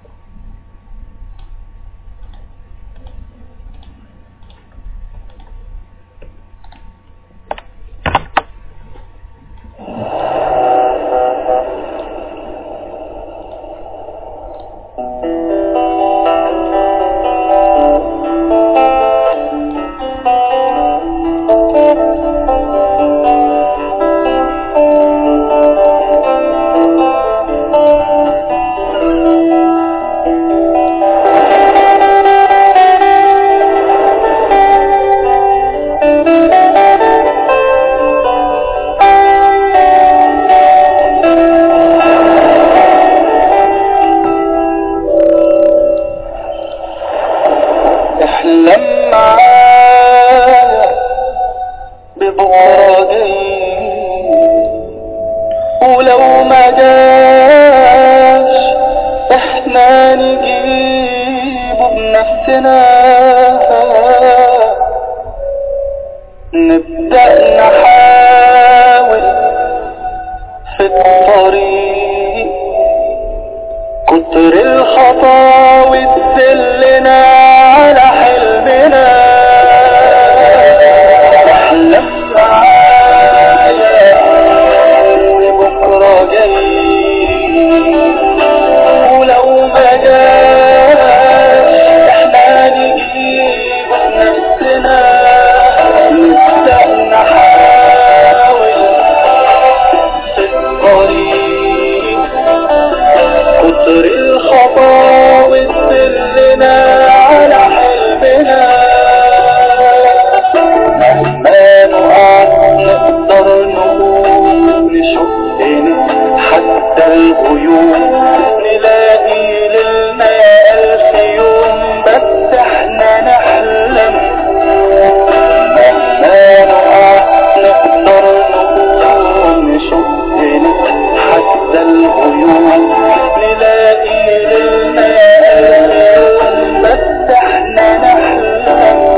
احلم معايا ببكرة جاي ولو ما جاش احنا نجيبه بنفسنا نبدأ نحاول في الطريق كتر الخطاوي تدلنا على حلمنا احلم معايا بكرة جاي ولو ما جاش احنا نجيب نفسنا نبدأ نحاول في الطريق كتر الخطاوي تدلنا على حلمنا مهما نقع نقدر نقوم نشقنا حتى الغيوم نلاقي لنا ألف يوم بس احنا نحلم مهما نقع نقدر نقوم نشقنا حتى الغيوم نلاقي لنا ألف يوم بس احنا نحلم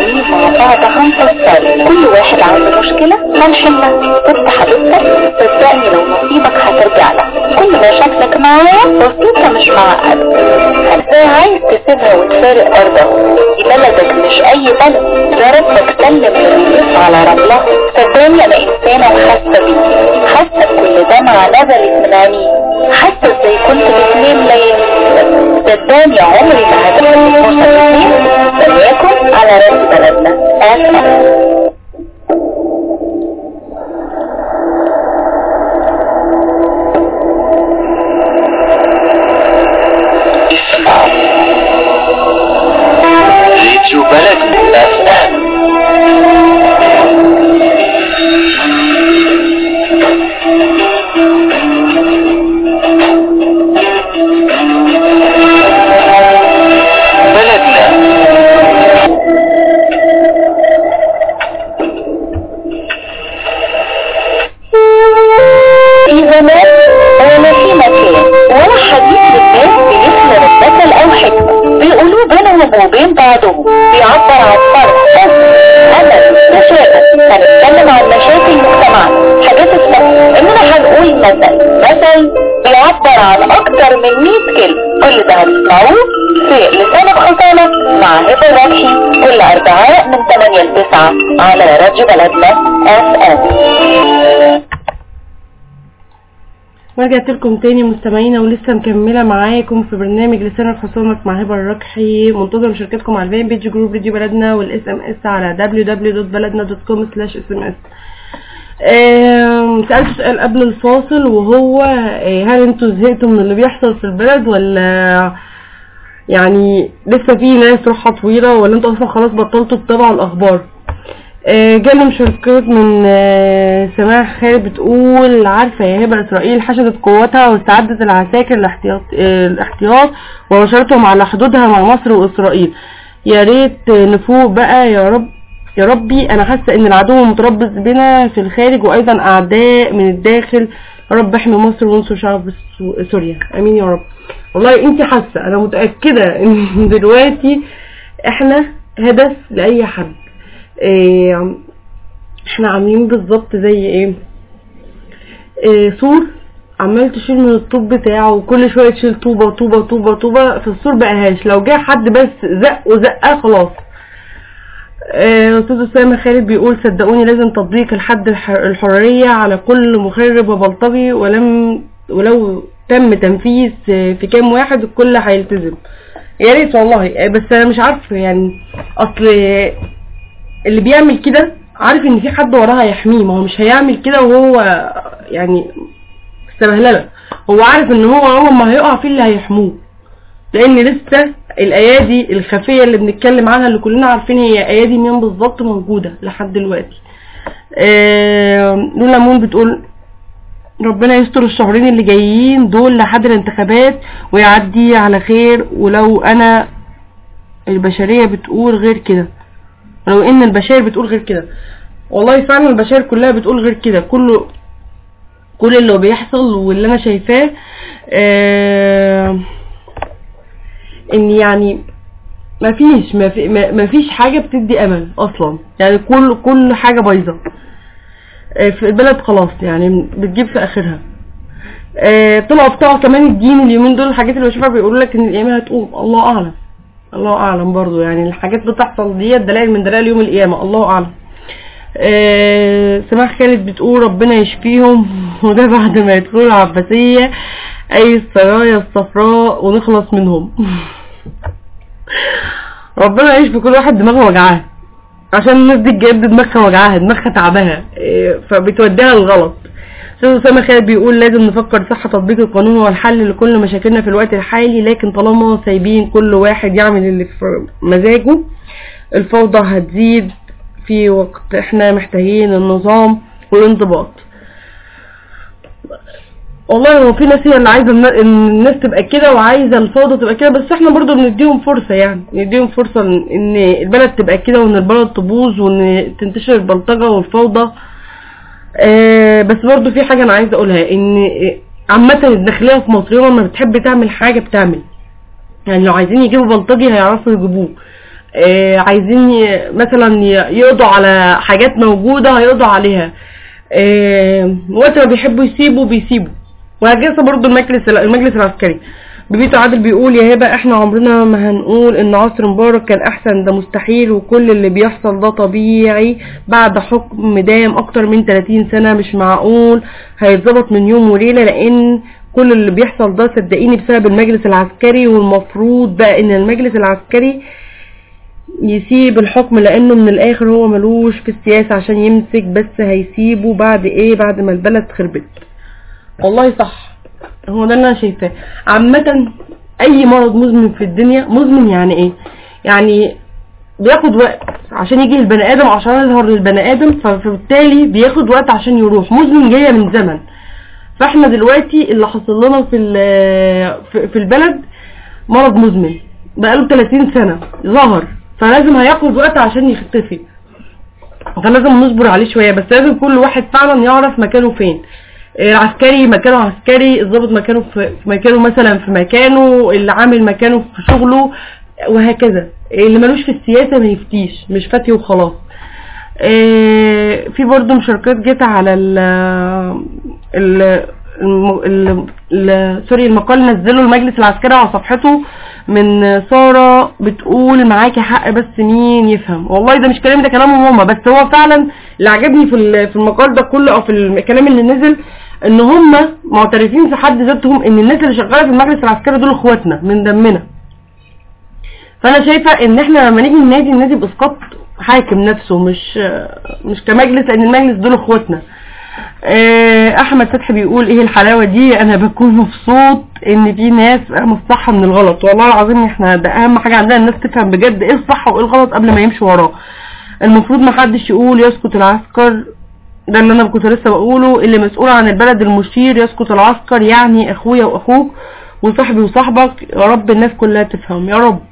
مستنيين مع بعض هنفصل كل واحد عنده مشكلة هنحلها بس حبيبتك صدقني لو نصيبك هترجع لك كل مشاكلك معايا بسيطة مش معقد ازاي عايز تسيبها وتفارق ارضها دي بلدك مش اي بلد يا ربك سلم للريف على رملها صدقني انا انسانة وحاسة بيكي حاسة بكل دمعة نزلت من عينيك حاسة ازاي كنت بتنام ليالي صدقني عمري ما هتبقى فرصة تنام وليكن على راس بلدنا اسف اسمع راديو بلدنا اف ام بلدنا في زمان ولا في مكان ولا حديث للناس بيثمر المثل او حكمة بيقولوه بينهم وبين بعضهم بيعبر عن فرح حزن امل تشاؤم هنتكلم عن مشاكل مجتمعنا حاجات اسمها اننا هنقول مثل مثل بيعبر عن اكتر من 100 كلمة كل ده هتسمعوه في لسان الخصالة مع هبة الربحي كل اربعاء من 8 ل 9 على راديو بلدنا اف ام ورجعت لكم تاني مستمعينا ولسه مكملة معاكم في برنامج لسان الخصومك مع هبة الركحي منتظر مشاركتكم على الفان بيج جروب راديو بلدنا والاس ام اس على www.baladna.com slash sms آم، سألت سؤال قبل الفاصل وهو آه، هل انتوا زهقتوا من اللي بيحصل في البلد ولا يعني لسه في ناس روحها طويلة ولا انتوا اصلا خلاص بطلتوا تتابعوا الاخبار آه، جالي مشاركات من آه، سماح خالد بتقول عارفة يا هبة إسرائيل حشدت قوتها واستعدت العساكر الاحتياط, آه، الاحتياط ونشرتهم على حدودها مع مصر وإسرائيل يا ريت آه، نفوق بقى يا رب يا ربي أنا حاسة إن العدو متربص بنا في الخارج وأيضا أعداء من الداخل يا رب احمي مصر وانصر شعب سو- سوريا امين يا رب والله انت حاسه انا متاكده ان دلوقتي احنا هدف لاي حد إيه احنا عاملين بالظبط زي ايه, إيه سور عمال تشيل من الطوب بتاعه وكل شويه تشيل طوبه وطوبه وطوبه وطوبه فالسور بقى هاش لو جه حد بس زق وزقه خلاص آه، استاذ اسامه خالد بيقول صدقوني لازم تطبيق الحد الح- الحريه على كل مخرب وبلطجي ولم ولو تم تنفيذ آه، في كام واحد الكل هيلتزم يا ريت والله آه، بس انا مش عارفه يعني اصل اللي بيعمل كده عارف ان في حد وراها يحميه ما هو مش هيعمل كده وهو يعني استبهلله هو عارف ان هو اول ما هيقع في اللي هيحموه لان لسه الايادي الخفيه اللي بنتكلم عنها اللي كلنا عارفين هي ايادي مين بالظبط موجوده لحد دلوقتي آه، لولا مون بتقول ربنا يستر الشهرين اللي جايين دول لحد الانتخابات ويعدي على خير ولو انا البشريه بتقول غير كده ولو ان البشائر بتقول غير كده والله فعلا البشائر كلها بتقول غير كده كله كل اللي بيحصل واللي انا شايفاه آه ان يعني مفيش مفي- ما- مفيش حاجة بتدي امل اصلا يعني كل كل حاجة بايظة آه، في البلد خلاص يعني بتجيب في اخرها آه، طلعوا بتوع كمان الدين اليومين دول الحاجات اللي بشوفها بيقولوا لك ان القيامة هتقوم الله اعلم الله اعلم برضو يعني الحاجات بتحصل ديت دلائل من دلائل يوم القيامة الله اعلم آه، سماح خالد بتقول ربنا يشفيهم وده بعد ما يدخلوا العباسية اي السرايا الصفراء ونخلص منهم ربنا يشفي كل واحد دماغه وجعاه عشان الناس دي بجد دماغها وجعاها دماغها تعبها إيه، فبتوديها الغلط استاذ اسامه خالد بيقول لازم نفكر صح تطبيق القانون هو الحل لكل مشاكلنا في الوقت الحالي لكن طالما سايبين كل واحد يعمل اللي في مزاجه الفوضى هتزيد في وقت احنا محتاجين النظام والانضباط والله هو في ناس هي اللي عايزه النا- ان الناس تبقى كده وعايزه الفوضى تبقى كده بس احنا برضو بنديهم فرصه يعني نديهم فرصه ان إن البلد تبقى كده وان البلد تبوظ وان تنتشر البلطجه والفوضى آه بس برضو في حاجه انا عايزه اقولها ان عامه الداخليه في مصر يوم ما بتحب تعمل حاجه بتعمل يعني لو عايزين يجيبوا بلطجي هيعرفوا يجيبوه آه، عايزين ي- مثلا ي- يقضوا على حاجات موجودة هيقضوا عليها آه، وقت ما بيحبوا يسيبوا بيسيبوا وهكذا برضو المجلس المجلس العسكري بيبيتو عادل بيقول يا هبة احنا عمرنا ما هنقول ان عصر مبارك كان احسن ده مستحيل وكل اللي بيحصل ده طبيعي بعد حكم دام اكتر من 30 سنة مش معقول هيتظبط من يوم وليلة لان كل اللي بيحصل ده صدقيني بسبب المجلس العسكري والمفروض بقى ان المجلس العسكري يسيب الحكم لانه من الاخر هو ملوش في السياسة عشان يمسك بس هيسيبه بعد ايه بعد ما البلد خربت والله صح هو ده اللي انا شايفاه عامة اي مرض مزمن في الدنيا مزمن يعني ايه يعني بياخد وقت عشان يجي البني ادم عشان يظهر للبني ادم فبالتالي بياخد وقت عشان يروح مزمن جاية من زمن فاحنا دلوقتي اللي حصل لنا في ال- في- في البلد مرض مزمن بقاله 30 سنة ظهر فلازم هياخد وقت عشان يختفي فلازم نصبر عليه شوية بس لازم كل واحد فعلا يعرف مكانه فين العسكري مكانه عسكري الضابط مكانه في في مكانه مثلا في مكانه اللي عامل مكانه في شغله وهكذا اللي ملوش في السياسة ما يفتيش مش فاتي وخلاص آه، في برضو مشاركات جت على ال ال الم- ال- ال- سوري المقال نزله المجلس العسكري على صفحته من سارة بتقول معاكي حق بس مين يفهم والله ده مش كلام ده كلامهم هما بس هو فعلا اللي عجبني في ال- في المقال ده كله او في الكلام اللي نزل ان هما معترفين في حد ذاتهم ان الناس اللي شغاله في المجلس العسكري دول اخواتنا من دمنا فانا شايفه ان احنا لما نيجي ننادي النادي باسقاط حاكم نفسه مش مش كمجلس لان المجلس دول اخواتنا آه، احمد فتحي بيقول ايه الحلاوه دي انا بكون مبسوط ان في ناس فاهمه الصح من الغلط والله العظيم احنا ده اهم حاجه عندنا الناس تفهم بجد ايه الصح وايه الغلط قبل ما يمشوا وراه المفروض ما حدش يقول يسكت العسكر ده اللي انا كنت لسه بقوله اللي مسؤول عن البلد المشير يسكت العسكر يعني اخويا واخوك وصاحبي وصاحبك يا رب الناس كلها تفهم يا رب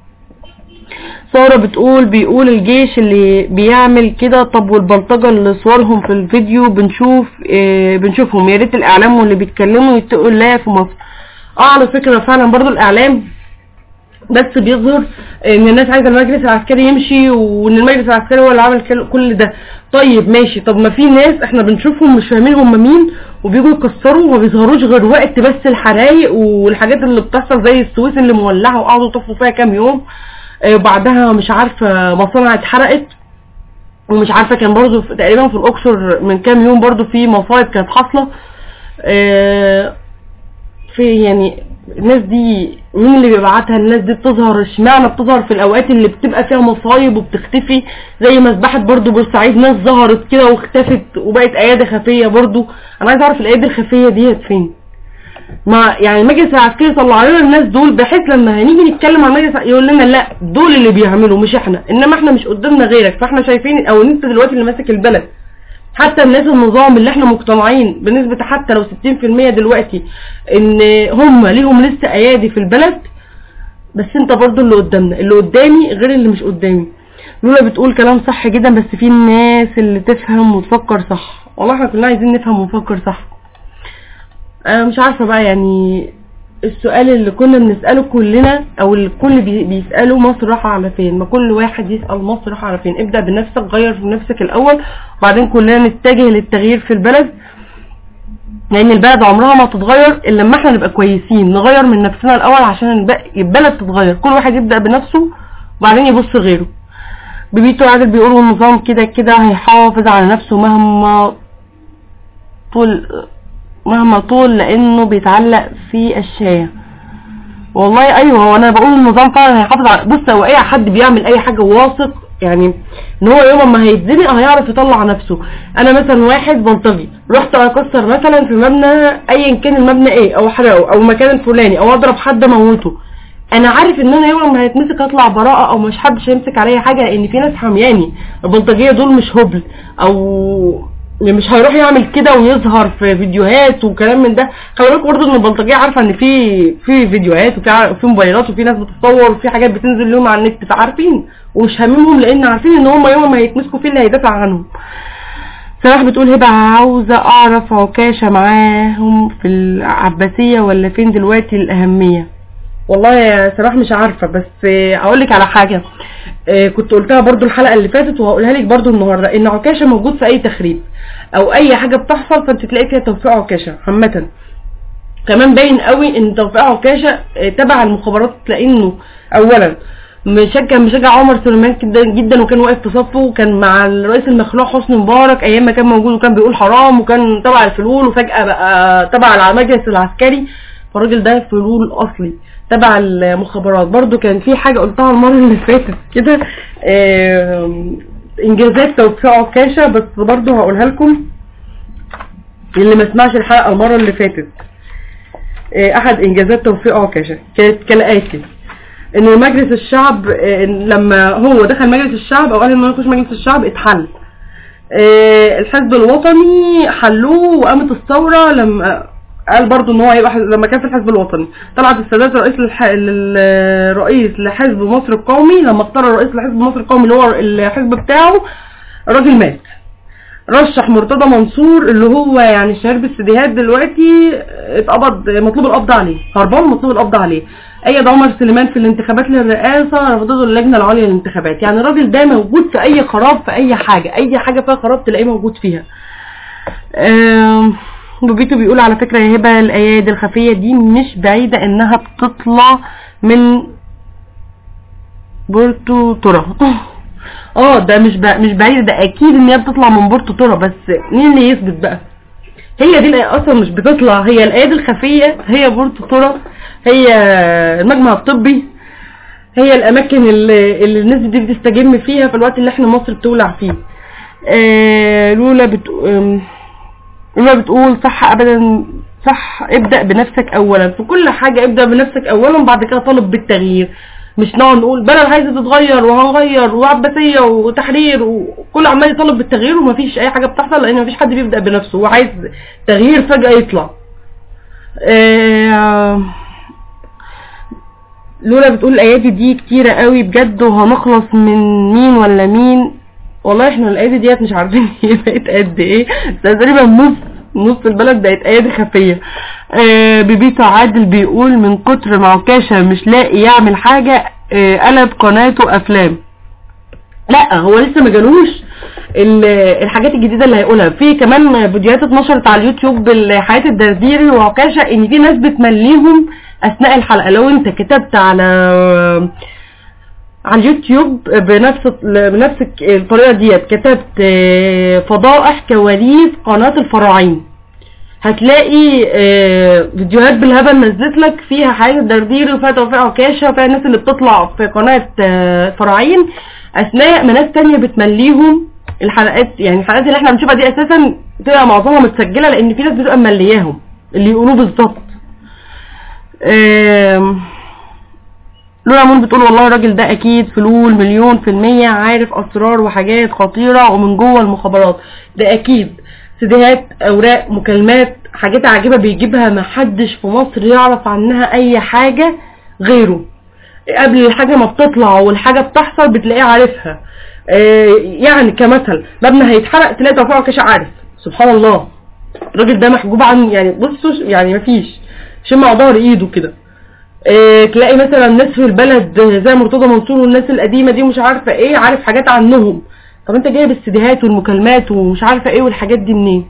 سارة بتقول بيقول الجيش اللي بيعمل كده طب والبلطجة اللي صورهم في الفيديو بنشوف اه بنشوفهم يا ريت الاعلام واللي بيتكلموا يتقوا الله في مصر اه على فكرة فعلا برضو الاعلام بس بيظهر ان الناس عايزه المجلس العسكري يمشي وان المجلس العسكري هو اللي عمل كل- كل ده طيب ماشي طب ما في ناس احنا بنشوفهم مش فاهمين هم مين وبيجوا يكسروا وما بيظهروش غير وقت بس الحرايق والحاجات اللي بتحصل زي السويس اللي مولعه وقعدوا يطفوا فيها كام يوم آه، وبعدها مش عارفه مصانع اتحرقت ومش عارفه كان برضو في- تقريبا في الاقصر من كام يوم برضو في مصايب كانت حاصله آه، في يعني الناس دي مين اللي بيبعتها الناس دي بتظهر اشمعنى بتظهر في الاوقات اللي بتبقى فيها مصايب وبتختفي زي مذبحة برضو بورسعيد ناس ظهرت كده واختفت وبقت ايادي خفية برضو انا عايز اعرف الايادي الخفية ديت فين ما يعني المجلس العسكري طلع لنا الناس دول بحيث لما هنيجي نتكلم عن المجلس يقول لنا لا دول اللي بيعملوا مش احنا انما احنا مش قدامنا غيرك فاحنا شايفين او انت دلوقتي اللي ماسك البلد حتى الناس النظام اللي احنا مقتنعين بنسبة حتى لو 60% دلوقتي ان هم ليهم لسه ايادي في البلد بس انت برضو اللي قدامنا اللي قدامي غير اللي مش قدامي لولا بتقول كلام صح جدا بس في الناس اللي تفهم وتفكر صح والله احنا كلنا عايزين نفهم ونفكر صح انا مش عارفة بقى يعني السؤال اللي كنا بنسأله كلنا او اللي الكل بي- بيسأله مصر رايحة على فين ما كل واحد يسأل مصر رايحة على فين ابدأ بنفسك غير في نفسك الاول وبعدين كلنا نتجه للتغيير في البلد لان البلد عمرها ما تتغير الا لما احنا نبقى كويسين نغير من نفسنا الاول عشان الب- البلد تتغير كل واحد يبدأ بنفسه وبعدين يبص غيره بيبيتو عادل بيقولوا النظام كده كده هيحافظ على نفسه مهما طول مهما طول لانه بيتعلق في الشاية والله ايوه هو انا بقول النظام فعلا هيحافظ على بص هو اي حد بيعمل اي حاجه واثق يعني ان هو يوم ما هيتزنق هيعرف يطلع نفسه انا مثلا واحد بلطجي رحت اكسر مثلا في مبنى ايا كان المبنى ايه او احرقه او المكان الفلاني او اضرب حد اموته انا عارف ان انا يوم ما هيتمسك اطلع براءة او مش حدش هيمسك عليا حاجة لان في ناس حامياني البلطجية دول مش هبل او مش هيروح يعمل كده ويظهر في فيديوهات وكلام من ده خلي بالك برضه ان البلطجيه عارفه ان في في فيديوهات وفي ع- في موبايلات وفي ناس بتتصور وفي حاجات بتنزل لهم على النت فعارفين ومش هاممهم لان عارفين ان هم يوم ما هيتمسكوا في اللي هيدافع عنهم سلاح بتقول هبه عاوزه اعرف عكاشه معاهم في العباسيه ولا فين دلوقتي الاهميه والله يا صراحة مش عارفة بس آه، اقول لك على حاجة آه، كنت قلتها برضو الحلقة اللي فاتت وهقولها لك برضو النهاردة ان عكاشة موجود في اي تخريب او اي حاجة بتحصل فانت تلاقي فيها توفيق عكاشة عامة كمان باين قوي ان توفيق عكاشة آه، تبع المخابرات تلاقي انه اولا مشجع مشجع عمر سليمان جدا جدا وكان واقف في صفه وكان مع الرئيس المخلوع حسني مبارك ايام ما كان موجود وكان بيقول حرام وكان تبع الفلول وفجأة بقى تبع المجلس العسكري فالراجل ده فلول اصلي تبع المخابرات برضو كان في حاجة قلتها المرة اللي فاتت كده آم، انجازات توفيق عكاشة بس برضو هقولها لكم اللي ما سمعش الحلقة المرة اللي فاتت آه، احد انجازات توفيق عكاشة كانت كالاتي ان مجلس الشعب آه، لما هو دخل مجلس الشعب او قال انه يخش مجلس الشعب اتحل آه، الحزب الوطني حلوه وقامت الثورة لما قال برضو ان هو هيبقى حزب- لما كان في الحزب الوطني طلعت السادات رئيس للح... الرئيس لحزب مصر القومي لما اختار الرئيس لحزب مصر القومي اللي هو الحزب بتاعه الراجل مات رشح مرتضى منصور اللي هو يعني شارب السديهات دلوقتي اتقبض مطلوب القبض عليه هربان مطلوب القبض عليه ايد عمر سليمان في الانتخابات للرئاسه رفضته اللجنه العليا للانتخابات يعني الراجل ده موجود في اي خراب في اي حاجه اي حاجه فيها خراب تلاقيه موجود فيها آم، بوبيتو بيقول على فكره يا هبه الايادي الخفيه دي مش بعيده انها بتطلع من بورتو تورا اه ده مش بع- مش بعيد ده اكيد ان هي بتطلع من بورتو تورا بس مين اللي يثبت بقى هي دي الآية اصلا مش بتطلع هي الايادي الخفيه هي بورتو تورا هي المجمع الطبي هي الاماكن اللي, اللي الناس دي بتستجم فيها في الوقت اللي احنا مصر بتولع فيه آه لولا بت... آم، لولا بتقول صح ابدا صح ابدأ بنفسك اولا في كل حاجة ابدأ بنفسك اولا بعد كده طالب بالتغيير مش نقعد نقول بلد عايزة تتغير وهنغير وعباسية وتحرير وكل عمال يطالب بالتغيير ومفيش اي حاجة بتحصل لان مفيش حد بيبدأ بنفسه هو عايز تغيير فجأة يطلع آه، لولا بتقول الايادي دي كتيرة قوي بجد وهنخلص من مين ولا مين والله احنا الايادي ديت مش عارفين هي بقت قد ايه ده تقريبا نص نص البلد بقت ايادي خفية آه بيبيتا عادل بيقول من كتر ما عكاشة مش لاقي يعمل حاجة آه قلب قناته افلام لا هو لسه ما جالوش ال- الحاجات الجديده اللي هيقولها في كمان فيديوهات اتنشرت على اليوتيوب بالحياه الدرديري وعكاشه ان في ناس بتمليهم اثناء الحلقه لو انت كتبت على على اليوتيوب بنفس بنفس الطريقه ديت كتبت آه، فضائح كواليس قناه الفراعين هتلاقي آه، فيديوهات بالهبل نزلت لك فيها حياة الدرديري وفيها توفيق عكاشة وفيها الناس اللي بتطلع في قناة آه، فراعين اثناء ما ناس تانية بتمليهم الحلقات يعني الحلقات اللي احنا بنشوفها دي اساسا بتبقى معظمها متسجلة لان في ناس بتبقى مملياهم اللي يقولوه بالظبط آم، لولا مون بتقول والله الراجل ده اكيد فلول مليون في المية عارف اسرار وحاجات خطيرة ومن جوه المخابرات ده اكيد سيديهات اوراق مكالمات حاجات عجيبة بيجيبها محدش في مصر يعرف عنها اي حاجة غيره قبل الحاجة ما بتطلع والحاجة بتحصل بتلاقيه عارفها آه، يعني كمثل مبنى هيتحرق تلاقي توفيق عكاشة عارف سبحان الله الراجل ده محجوب عن يعني بصوا يعني مفيش شم على ظهر ايده كده إيه تلاقي مثلا ناس في البلد زي مرتضى منصور والناس القديمه دي مش عارفه ايه عارف حاجات عنهم طب انت جايب السيديهات والمكالمات ومش عارفه ايه والحاجات دي منين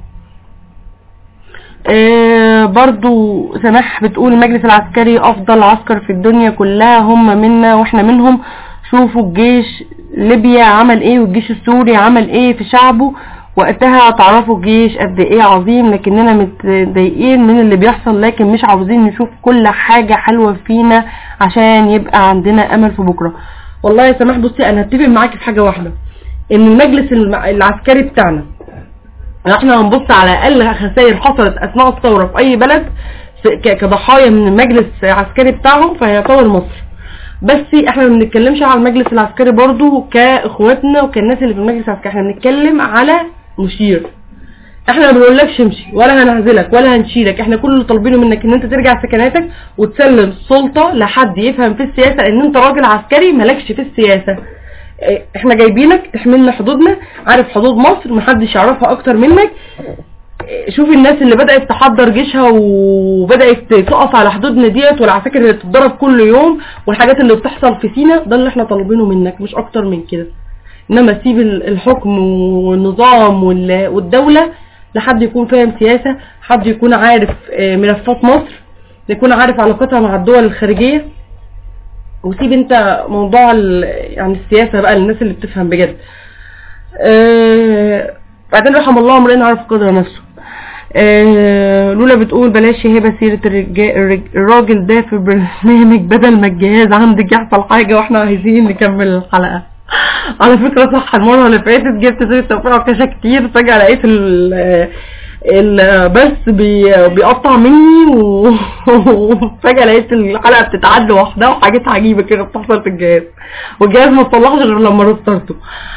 إيه برضو سماح بتقول المجلس العسكري افضل عسكر في الدنيا كلها هم منا واحنا منهم شوفوا الجيش ليبيا عمل ايه والجيش السوري عمل ايه في شعبه وقتها هتعرفوا الجيش قد ايه عظيم لكننا متضايقين من اللي بيحصل لكن مش عاوزين نشوف كل حاجة حلوة فينا عشان يبقى عندنا امل في بكرة والله يا سماح بصي انا هتفق معاكي في حاجة واحدة ان المجلس الم- العسكري بتاعنا احنا هنبص على اقل خسائر حصلت اثناء الثورة في اي بلد في- ك- كضحايا من المجلس العسكري بتاعهم فهي ثورة مصر بس احنا ما بنتكلمش على المجلس العسكري برضو كاخواتنا وكالناس اللي في المجلس العسكري احنا بنتكلم على مشير احنا ما بنقولكش امشي ولا هنعزلك ولا هنشيلك احنا كل اللي طالبينه منك ان انت ترجع سكناتك وتسلم السلطة لحد يفهم في السياسة ان انت راجل عسكري مالكش في السياسة اه، احنا جايبينك تحملنا حدودنا عارف حدود مصر محدش يعرفها اكتر منك شوفي الناس اللي بدأت تحضر جيشها وبدأت تقف على حدودنا ديت والعساكر اللي بتتضرب كل يوم والحاجات اللي بتحصل في سينا ده اللي احنا طالبينه منك مش اكتر من كده انما سيب ال- الحكم والنظام وال- والدولة لحد يكون فاهم سياسة حد يكون عارف آه، ملفات مصر يكون عارف علاقتها مع الدول الخارجية وسيب انت موضوع ال- يعني السياسة بقى للناس اللي بتفهم بجد آه، بعدين رحم الله امرئ عرف قدر نفسه آه، لولا بتقول بلاش يا هبه سيره الرجا- الرج- الراجل ده في برنامج بدل ما الجهاز عندك يحصل حاجه واحنا عايزين نكمل الحلقه على فكره صح المره اللي فاتت جبت سيره توفيق عكاشه كتير فجاه لقيت ال ال بس بي بيقطع مني و- وفجاه لقيت الحلقه بتتعد لوحدها وحاجات عجيبه كده بتحصل في الجهاز والجهاز ما اتصلحش غير لما رسترته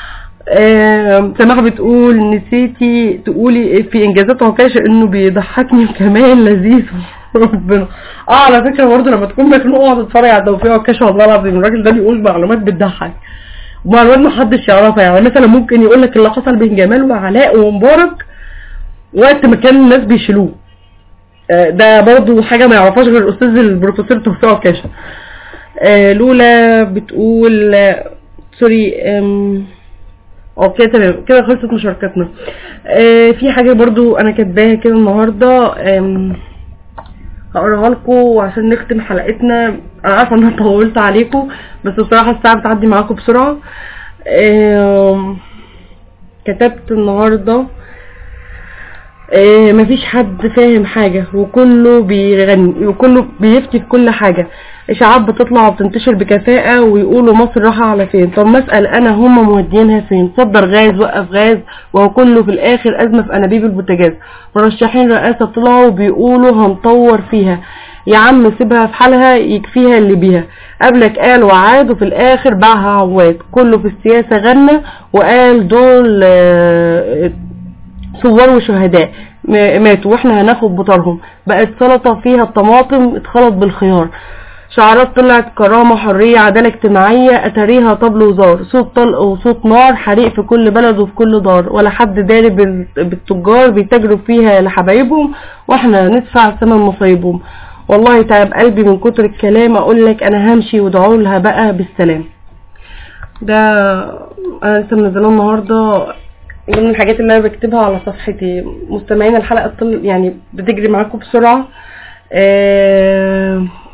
آه، سماح بتقول نسيتي تقولي في انجازات عكاشة انه بيضحكني وكمان لذيذ ربنا اه على فكرة برضه لما تكون مخنوق اقعد تتفرج على توفيق عكاشة والله العظيم الراجل ده بيقول معلومات بتضحك ومعلومات محدش يعرفها يعني مثلا ممكن يقول لك اللي حصل بين جمال وعلاء ومبارك وقت ما كان الناس بيشيلوه آه، ده برضه حاجة ما يعرفهاش غير الاستاذ البروفيسور توفيق عكاشة آه، لولا بتقول آه، سوري آم، اوكي تمام كده خلصت مشاركتنا آه في حاجة برضو انا كاتباها كده النهاردة آم، هقراها لكم عشان نختم حلقتنا انا عارفة ان انا طولت عليكم بس بصراحة الساعة بتعدي معاكم بسرعة آم، كتبت النهاردة آه، مفيش حد فاهم حاجة وكله بيغني وكله بيفتي في كل حاجة اشاعات بتطلع وبتنتشر بكفاءة ويقولوا مصر راحة على فين طب ما اسأل انا هما مودينها فين صدر غاز وقف غاز وهو كله في الاخر ازمة في انابيب البوتاجاز مرشحين رئاسة طلعوا بيقولوا هنطور فيها يا عم سيبها في حالها يكفيها اللي بيها قبلك قال وعاد وفي الاخر باعها عواد كله في السياسة غنى وقال دول آه، ثوار وشهداء م- ماتوا واحنا هناخد بطارهم بقت سلطة فيها الطماطم اتخلط بالخيار شعارات طلعت كرامة حرية عدالة اجتماعية اتاريها طبل وزار صوت طلق وصوت نار حريق في كل بلد وفي كل دار ولا حد داري بال- بالتجار بيتاجروا فيها لحبايبهم واحنا ندفع ثمن مصايبهم والله تعب قلبي من كتر الكلام اقول لك انا همشي وادعوا لها بقى بالسلام ده انا لسه منزلاه النهارده من الحاجات اللي انا بكتبها على صفحتي مستمعين الحلقه طل يعني بتجري معاكم بسرعه آه